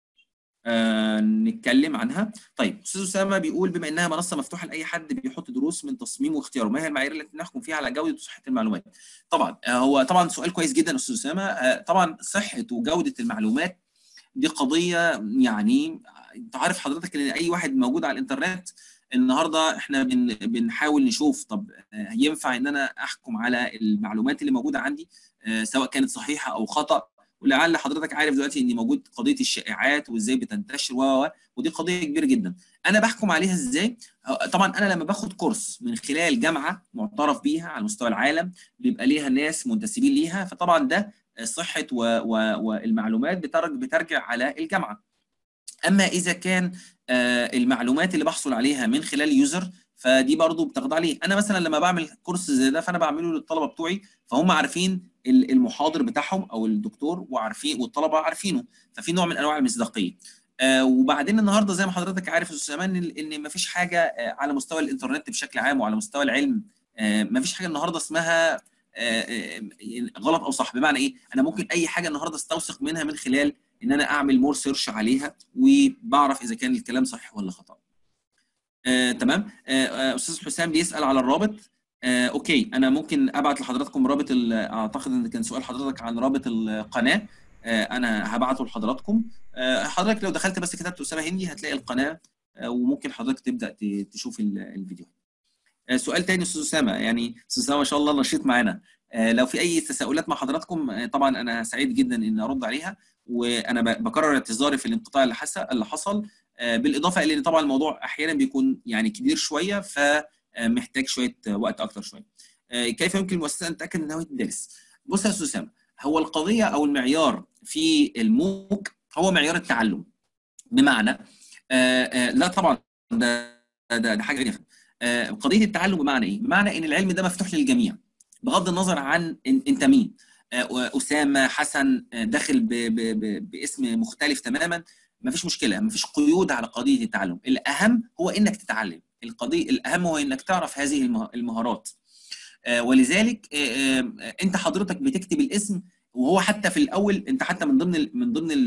آه نتكلم عنها طيب استاذ اسامه بيقول بما انها منصه مفتوحه لاي حد بيحط دروس من تصميم واختياره ما هي المعايير التي نحكم فيها على جوده وصحه المعلومات طبعا آه هو طبعا سؤال كويس جدا استاذ اسامه آه طبعا صحه وجوده المعلومات دي قضيه يعني انت عارف حضرتك ان اي واحد موجود على الانترنت النهارده احنا بن بنحاول نشوف طب ينفع ان انا احكم على المعلومات اللي موجوده عندي سواء كانت صحيحه او خطا ولعل حضرتك عارف دلوقتي ان موجود قضيه الشائعات وازاي بتنتشر و ودي قضيه كبيره جدا انا بحكم عليها ازاي طبعا انا لما باخد كورس من خلال جامعه معترف بيها على مستوى العالم بيبقى ليها ناس منتسبين ليها فطبعا ده صحه و... و... والمعلومات بترجع بترجع على الجامعه اما اذا كان المعلومات اللي بحصل عليها من خلال يوزر فدي برضو بتخضع ليه انا مثلا لما بعمل كورس زي ده فانا بعمله للطلبه بتوعي فهم عارفين المحاضر بتاعهم او الدكتور وعارفين والطلبه عارفينه ففي نوع من انواع المصداقيه آه وبعدين النهارده زي ما حضرتك عارف يا استاذ سليمان ان مفيش حاجه آه على مستوى الانترنت بشكل عام وعلى مستوى العلم آه مفيش حاجه النهارده اسمها غلط او صح بمعنى ايه انا ممكن اي حاجه النهارده استوثق منها من خلال ان انا اعمل مور سيرش عليها وبعرف اذا كان الكلام صحيح ولا خطا آه، تمام آه، استاذ حسام بيسال على الرابط آه، اوكي انا ممكن ابعت لحضراتكم رابط اعتقد ان كان سؤال حضرتك عن رابط القناه آه، انا هبعته لحضراتكم آه، حضرتك لو دخلت بس كتبت اسامه هندي هتلاقي القناه آه، وممكن حضرتك تبدا تشوف الفيديو سؤال تاني استاذ اسامه يعني استاذ اسامه ما شاء الله نشيط معانا لو في اي تساؤلات مع حضراتكم طبعا انا سعيد جدا ان ارد عليها وانا بكرر اعتذاري في الانقطاع اللي حصل اللي حصل بالاضافه الى ان طبعا الموضوع احيانا بيكون يعني كبير شويه فمحتاج شويه وقت اكتر شويه كيف يمكن المؤسسه ان تتاكد من هويه الدارس بص يا استاذ اسامه هو القضيه او المعيار في الموك هو معيار التعلم بمعنى آآ آآ لا طبعا ده ده, ده حاجه غير قضيه التعلم بمعنى ايه؟ بمعنى ان العلم ده مفتوح للجميع بغض النظر عن انت مين اسامه حسن داخل ب ب ب باسم مختلف تماما ما فيش مشكله ما فيش قيود على قضيه التعلم الاهم هو انك تتعلم القضيه الاهم هو انك تعرف هذه المهارات ولذلك انت حضرتك بتكتب الاسم وهو حتى في الاول انت حتى من ضمن ال من ضمن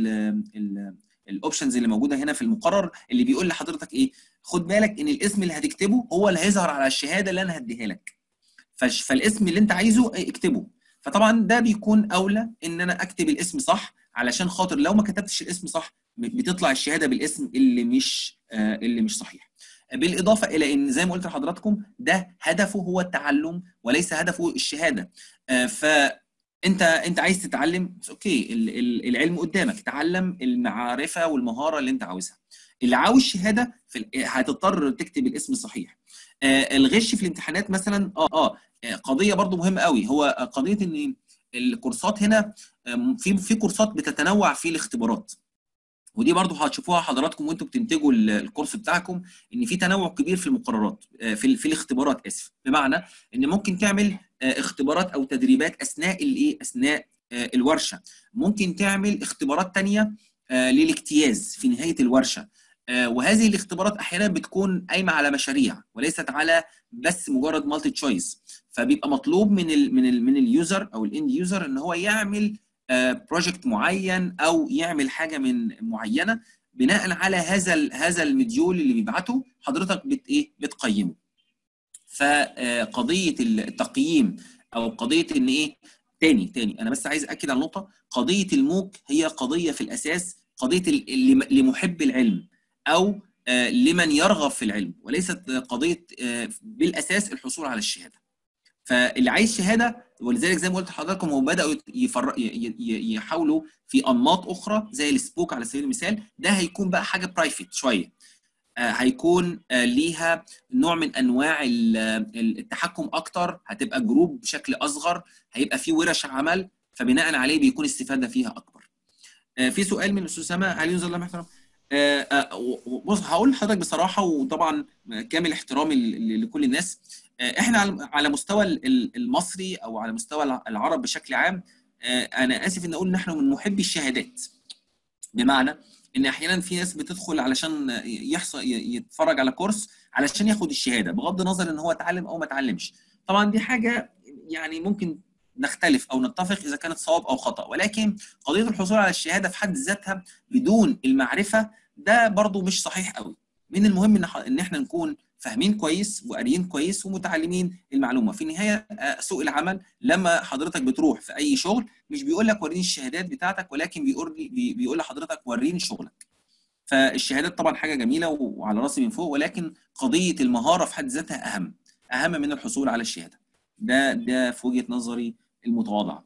الاوبشنز اللي موجوده هنا في المقرر اللي بيقول لحضرتك ايه خد بالك ان الاسم اللي هتكتبه هو اللي هيظهر على الشهاده اللي انا هديها لك فالاسم اللي انت عايزه اكتبه فطبعا ده بيكون اولى ان انا اكتب الاسم صح علشان خاطر لو ما كتبتش الاسم صح بتطلع الشهاده بالاسم اللي مش آه اللي مش صحيح بالاضافه الى ان زي ما قلت لحضراتكم ده هدفه هو التعلم وليس هدفه الشهاده آه فانت انت عايز تتعلم اوكي العلم قدامك تعلم المعرفه والمهاره اللي انت عاوزها اللي عاوز شهاده في هتضطر تكتب الاسم الصحيح آه الغش في الامتحانات مثلا اه اه قضيه برضو مهمه قوي هو قضيه ان الكورسات هنا في في كورسات بتتنوع في الاختبارات ودي برضو هتشوفوها حضراتكم وانتم بتنتجوا الكورس بتاعكم ان في تنوع كبير في المقررات في في الاختبارات اسف بمعنى ان ممكن تعمل اختبارات او تدريبات اثناء الايه اثناء الورشه ممكن تعمل اختبارات ثانيه للاجتياز في نهايه الورشه وهذه الاختبارات احيانا بتكون قايمه على مشاريع وليست على بس مجرد مالتي تشويس فبيبقى مطلوب من ال من ال من اليوزر او الاند يوزر ان هو يعمل بروجكت معين او يعمل حاجه من معينه بناء على هذا هذا المديول اللي بيبعته حضرتك بت ايه بتقيمه فقضيه التقييم او قضيه ان ايه تاني تاني انا بس عايز اكد على نقطه قضيه الموك هي قضيه في الاساس قضيه لمحب العلم او لمن يرغب في العلم وليست قضيه بالاساس الحصول على الشهاده فاللي عايز شهاده ولذلك زي ما قلت لحضراتكم هو بداوا يفر... يحاولوا في انماط اخرى زي السبوك على سبيل المثال ده هيكون بقى حاجه برايفت شويه هيكون ليها نوع من انواع التحكم اكتر هتبقى جروب بشكل اصغر هيبقى في ورش عمل فبناء عليه بيكون الاستفاده فيها اكبر في سؤال من الاستاذ اسامه هل ينزل الله محترم بص هقول لحضرتك بصراحه وطبعا كامل احترامي لكل الناس احنا على مستوى المصري او على مستوى العرب بشكل عام انا اسف ان اقول ان احنا من محبي الشهادات بمعنى ان احيانا في ناس بتدخل علشان يحصل يتفرج على كورس علشان ياخد الشهاده بغض النظر ان هو اتعلم او ما اتعلمش طبعا دي حاجه يعني ممكن نختلف او نتفق اذا كانت صواب او خطا ولكن قضيه الحصول على الشهاده في حد ذاتها بدون المعرفه ده برضو مش صحيح قوي من المهم ان احنا نكون فاهمين كويس وقاريين كويس ومتعلمين المعلومه في النهايه سوق العمل لما حضرتك بتروح في اي شغل مش بيقول لك وريني الشهادات بتاعتك ولكن بيقول بيقول لحضرتك وريني شغلك فالشهادات طبعا حاجه جميله وعلى راسي من فوق ولكن قضيه المهاره في حد ذاتها اهم اهم من الحصول على الشهاده ده ده في وجهه نظري المتواضعه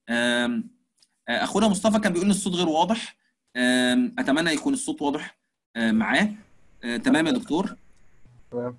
اخونا مصطفى كان بيقول ان الصوت غير واضح اتمنى يكون الصوت واضح معاه تمام يا دكتور تمام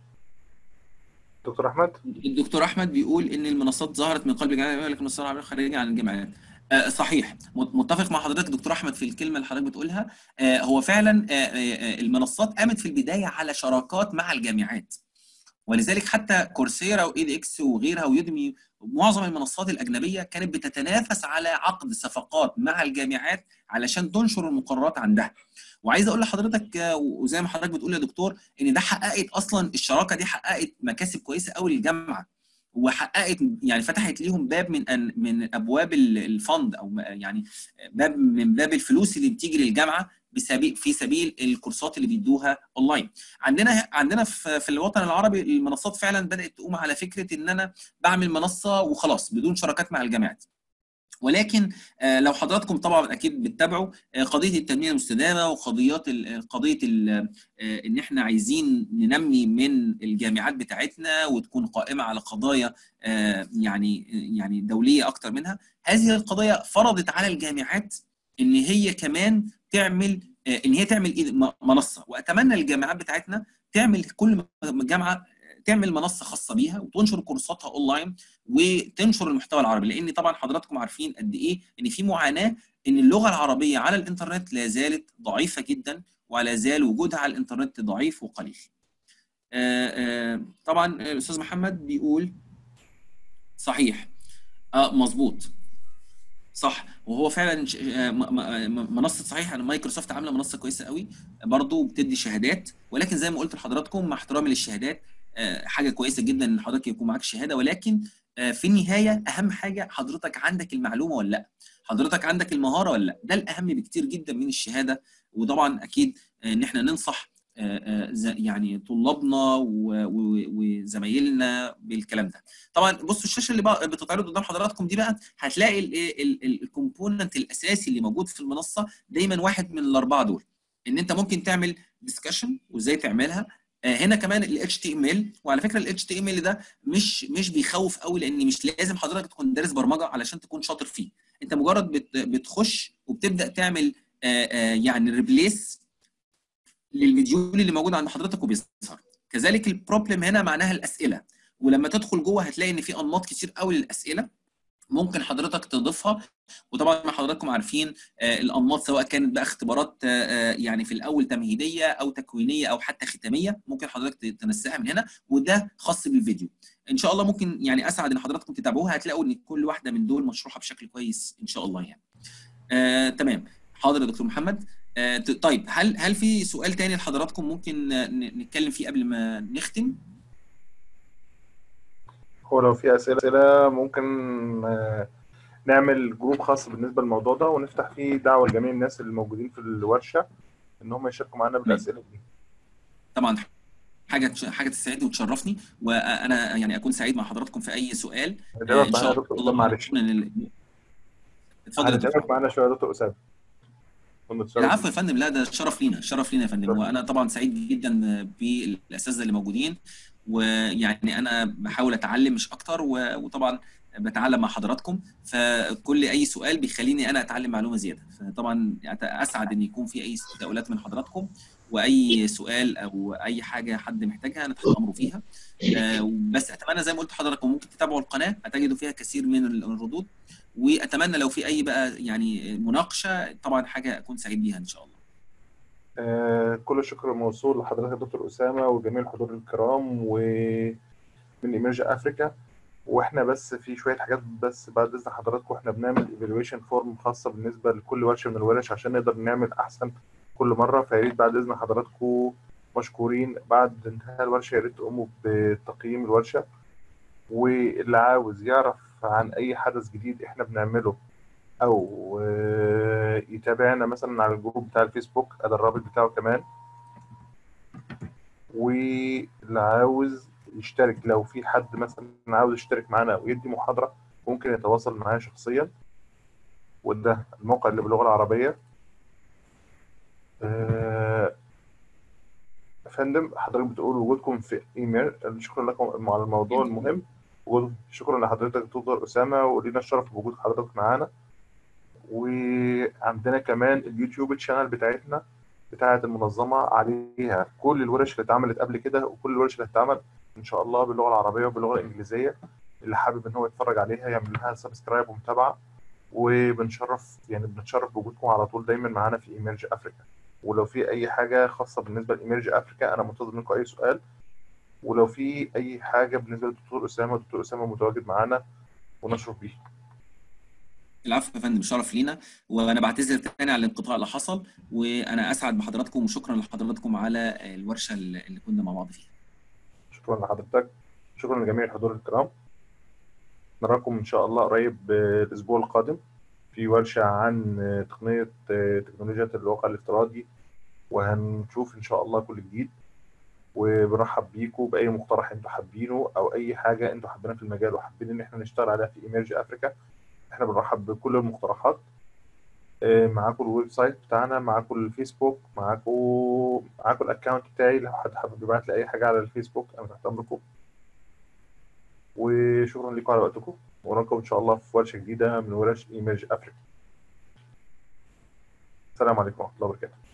دكتور احمد الدكتور احمد بيقول ان المنصات ظهرت من قلب الجامعه لكن الصراع العربي خارجي عن الجامعات آه صحيح متفق مع حضرتك دكتور احمد في الكلمه اللي حضرتك بتقولها آه هو فعلا آه المنصات قامت في البدايه على شراكات مع الجامعات ولذلك حتى كورسيرا واي دي اكس وغيرها ويودمي معظم المنصات الاجنبيه كانت بتتنافس على عقد صفقات مع الجامعات علشان تنشر المقررات عندها وعايز اقول لحضرتك وزي ما حضرتك بتقول يا دكتور ان ده حققت اصلا الشراكه دي حققت مكاسب كويسه قوي للجامعه وحققت يعني فتحت ليهم باب من أن من ابواب الفند او يعني باب من باب الفلوس اللي بتيجي للجامعه بسبيل في سبيل الكورسات اللي بيدوها اونلاين عندنا عندنا في الوطن العربي المنصات فعلا بدات تقوم على فكره ان انا بعمل منصه وخلاص بدون شراكات مع الجامعات ولكن لو حضراتكم طبعا اكيد بتتابعوا قضيه التنميه المستدامه وقضيات قضيه ان احنا عايزين ننمي من الجامعات بتاعتنا وتكون قائمه على قضايا يعني يعني دوليه اكتر منها هذه القضايا فرضت على الجامعات ان هي كمان تعمل ان هي تعمل منصه واتمنى الجامعات بتاعتنا تعمل كل جامعه تعمل منصه خاصه بيها وتنشر كورساتها اونلاين وتنشر المحتوى العربي لان طبعا حضراتكم عارفين قد ايه ان في معاناه ان اللغه العربيه على الانترنت لا زالت ضعيفه جدا ولا زال وجودها على الانترنت ضعيف وقليل. آآ آآ طبعا الاستاذ محمد بيقول صحيح اه مظبوط صح وهو فعلا منصه صحيح ان مايكروسوفت عامله منصه كويسه قوي برضه بتدي شهادات ولكن زي ما قلت لحضراتكم مع احترامي للشهادات حاجه كويسه جدا ان حضرتك يكون معاك شهاده ولكن في النهايه اهم حاجه حضرتك عندك المعلومه ولا لا حضرتك عندك المهاره ولا لا ده الاهم بكتير جدا من الشهاده وطبعا اكيد ان احنا ننصح يعني طلابنا وزمايلنا بالكلام ده طبعا بصوا الشاشه اللي بقى بتتعرض قدام حضراتكم دي بقى هتلاقي الكومبوننت الاساسي اللي موجود في المنصه دايما واحد من الاربعه دول ان انت ممكن تعمل ديسكشن وازاي تعملها هنا كمان ال HTML وعلى فكره ال HTML ده مش مش بيخوف قوي لان مش لازم حضرتك تكون دارس برمجه علشان تكون شاطر فيه انت مجرد بت بتخش وبتبدا تعمل يعني ريبليس للمديول اللي موجود عند حضرتك وبيظهر كذلك البروبلم هنا معناها الاسئله ولما تدخل جوه هتلاقي ان في انماط كتير قوي للاسئله ممكن حضرتك تضيفها وطبعا ما حضراتكم عارفين الانماط سواء كانت بقى اختبارات يعني في الاول تمهيديه او تكوينيه او حتى ختاميه ممكن حضرتك تنسقها من هنا وده خاص بالفيديو ان شاء الله ممكن يعني اسعد ان حضراتكم تتابعوها هتلاقوا ان كل واحده من دول مشروحه بشكل كويس ان شاء الله يعني آه، تمام حاضر يا دكتور محمد آه، طيب هل هل في سؤال تاني لحضراتكم ممكن نتكلم فيه قبل ما نختم هو لو في اسئله ممكن نعمل جروب خاص بالنسبه للموضوع ده ونفتح فيه دعوه لجميع الناس اللي موجودين في الورشه ان هم يشاركوا معانا بالاسئله دي طبعا حاجه حاجه تسعدني وتشرفني وانا يعني اكون سعيد مع حضراتكم في اي سؤال آه ان شاء الله معلش اتفضل يا دكتور معانا شويه يا دكتور اسامه العفو يا فندم لا ده شرف لينا شرف لينا يا فندم وانا طبعا سعيد جدا بالاساتذه اللي موجودين ويعني انا بحاول اتعلم مش اكتر وطبعا بتعلم مع حضراتكم فكل اي سؤال بيخليني انا اتعلم معلومه زياده فطبعا اسعد ان يكون في اي تساؤلات من حضراتكم واي سؤال او اي حاجه حد محتاجها انا تحت امره فيها بس اتمنى زي ما قلت لحضراتكم ممكن تتابعوا القناه هتجدوا فيها كثير من الردود واتمنى لو في اي بقى يعني مناقشه طبعا حاجه اكون سعيد بيها ان شاء الله آه كل الشكر موصول لحضرتك يا دكتور اسامه وجميع الحضور الكرام ومن ايمرج افريكا واحنا بس في شويه حاجات بس بعد اذن حضراتكم احنا بنعمل ايفالويشن فورم خاصه بالنسبه لكل ورشه من الورش عشان نقدر نعمل احسن كل مره فيا ريت بعد اذن حضراتكم مشكورين بعد انتهاء الورشه يا ريت تقوموا بتقييم الورشه واللي عاوز يعرف عن اي حدث جديد احنا بنعمله او يتابعنا مثلا على الجروب بتاع الفيسبوك ادي الرابط بتاعه كمان واللي عاوز يشترك لو في حد مثلا عاوز يشترك معانا ويدي محاضره ممكن يتواصل معايا شخصيا وده الموقع اللي باللغه العربيه أه فندم حضرتك بتقول وجودكم في ايميل شكرا لكم على الموضوع المهم شكرا لحضرتك دكتور اسامه ولينا الشرف بوجود حضرتك معانا وعندنا كمان اليوتيوب تشانل بتاعتنا بتاعه المنظمه عليها كل الورش اللي اتعملت قبل كده وكل الورش اللي هتتعمل ان شاء الله باللغه العربيه وباللغه الانجليزيه اللي حابب ان هو يتفرج عليها يعمل لها سبسكرايب ومتابعه وبنشرف يعني بنتشرف بوجودكم على طول دايما معانا في ايميرج افريكا ولو في اي حاجه خاصه بالنسبه لايميرج افريكا انا منتظر منكم اي سؤال ولو في اي حاجه بالنسبه للدكتور اسامه الدكتور اسامه متواجد معانا ونشرف بيه العفو يا فندم شرف لينا وانا بعتذر تاني على الانقطاع اللي حصل وانا اسعد بحضراتكم وشكرا لحضراتكم على الورشه اللي كنا مع بعض فيها شكرا لحضرتك شكرا لجميع الحضور الكرام نراكم ان شاء الله قريب الاسبوع القادم في ورشه عن تقنيه تكنولوجيا الواقع الافتراضي وهنشوف ان شاء الله كل جديد وبنرحب بيكم باي مقترح انتوا حابينه او اي حاجه انتوا حابينها في المجال وحابين ان احنا نشتغل عليها في ايميرج افريكا احنا بنرحب بكل المقترحات آه، معاكم الويب سايت بتاعنا معاكم الفيسبوك معاكم معاكم الاكونت بتاعي لو حد حابب يبعت لي اي حاجه على الفيسبوك انا تحت امركم وشكرا لكم على وقتكم ونراكم ان شاء الله في ورشه جديده من ورش ايمج افريقيا السلام عليكم ورحمه الله وبركاته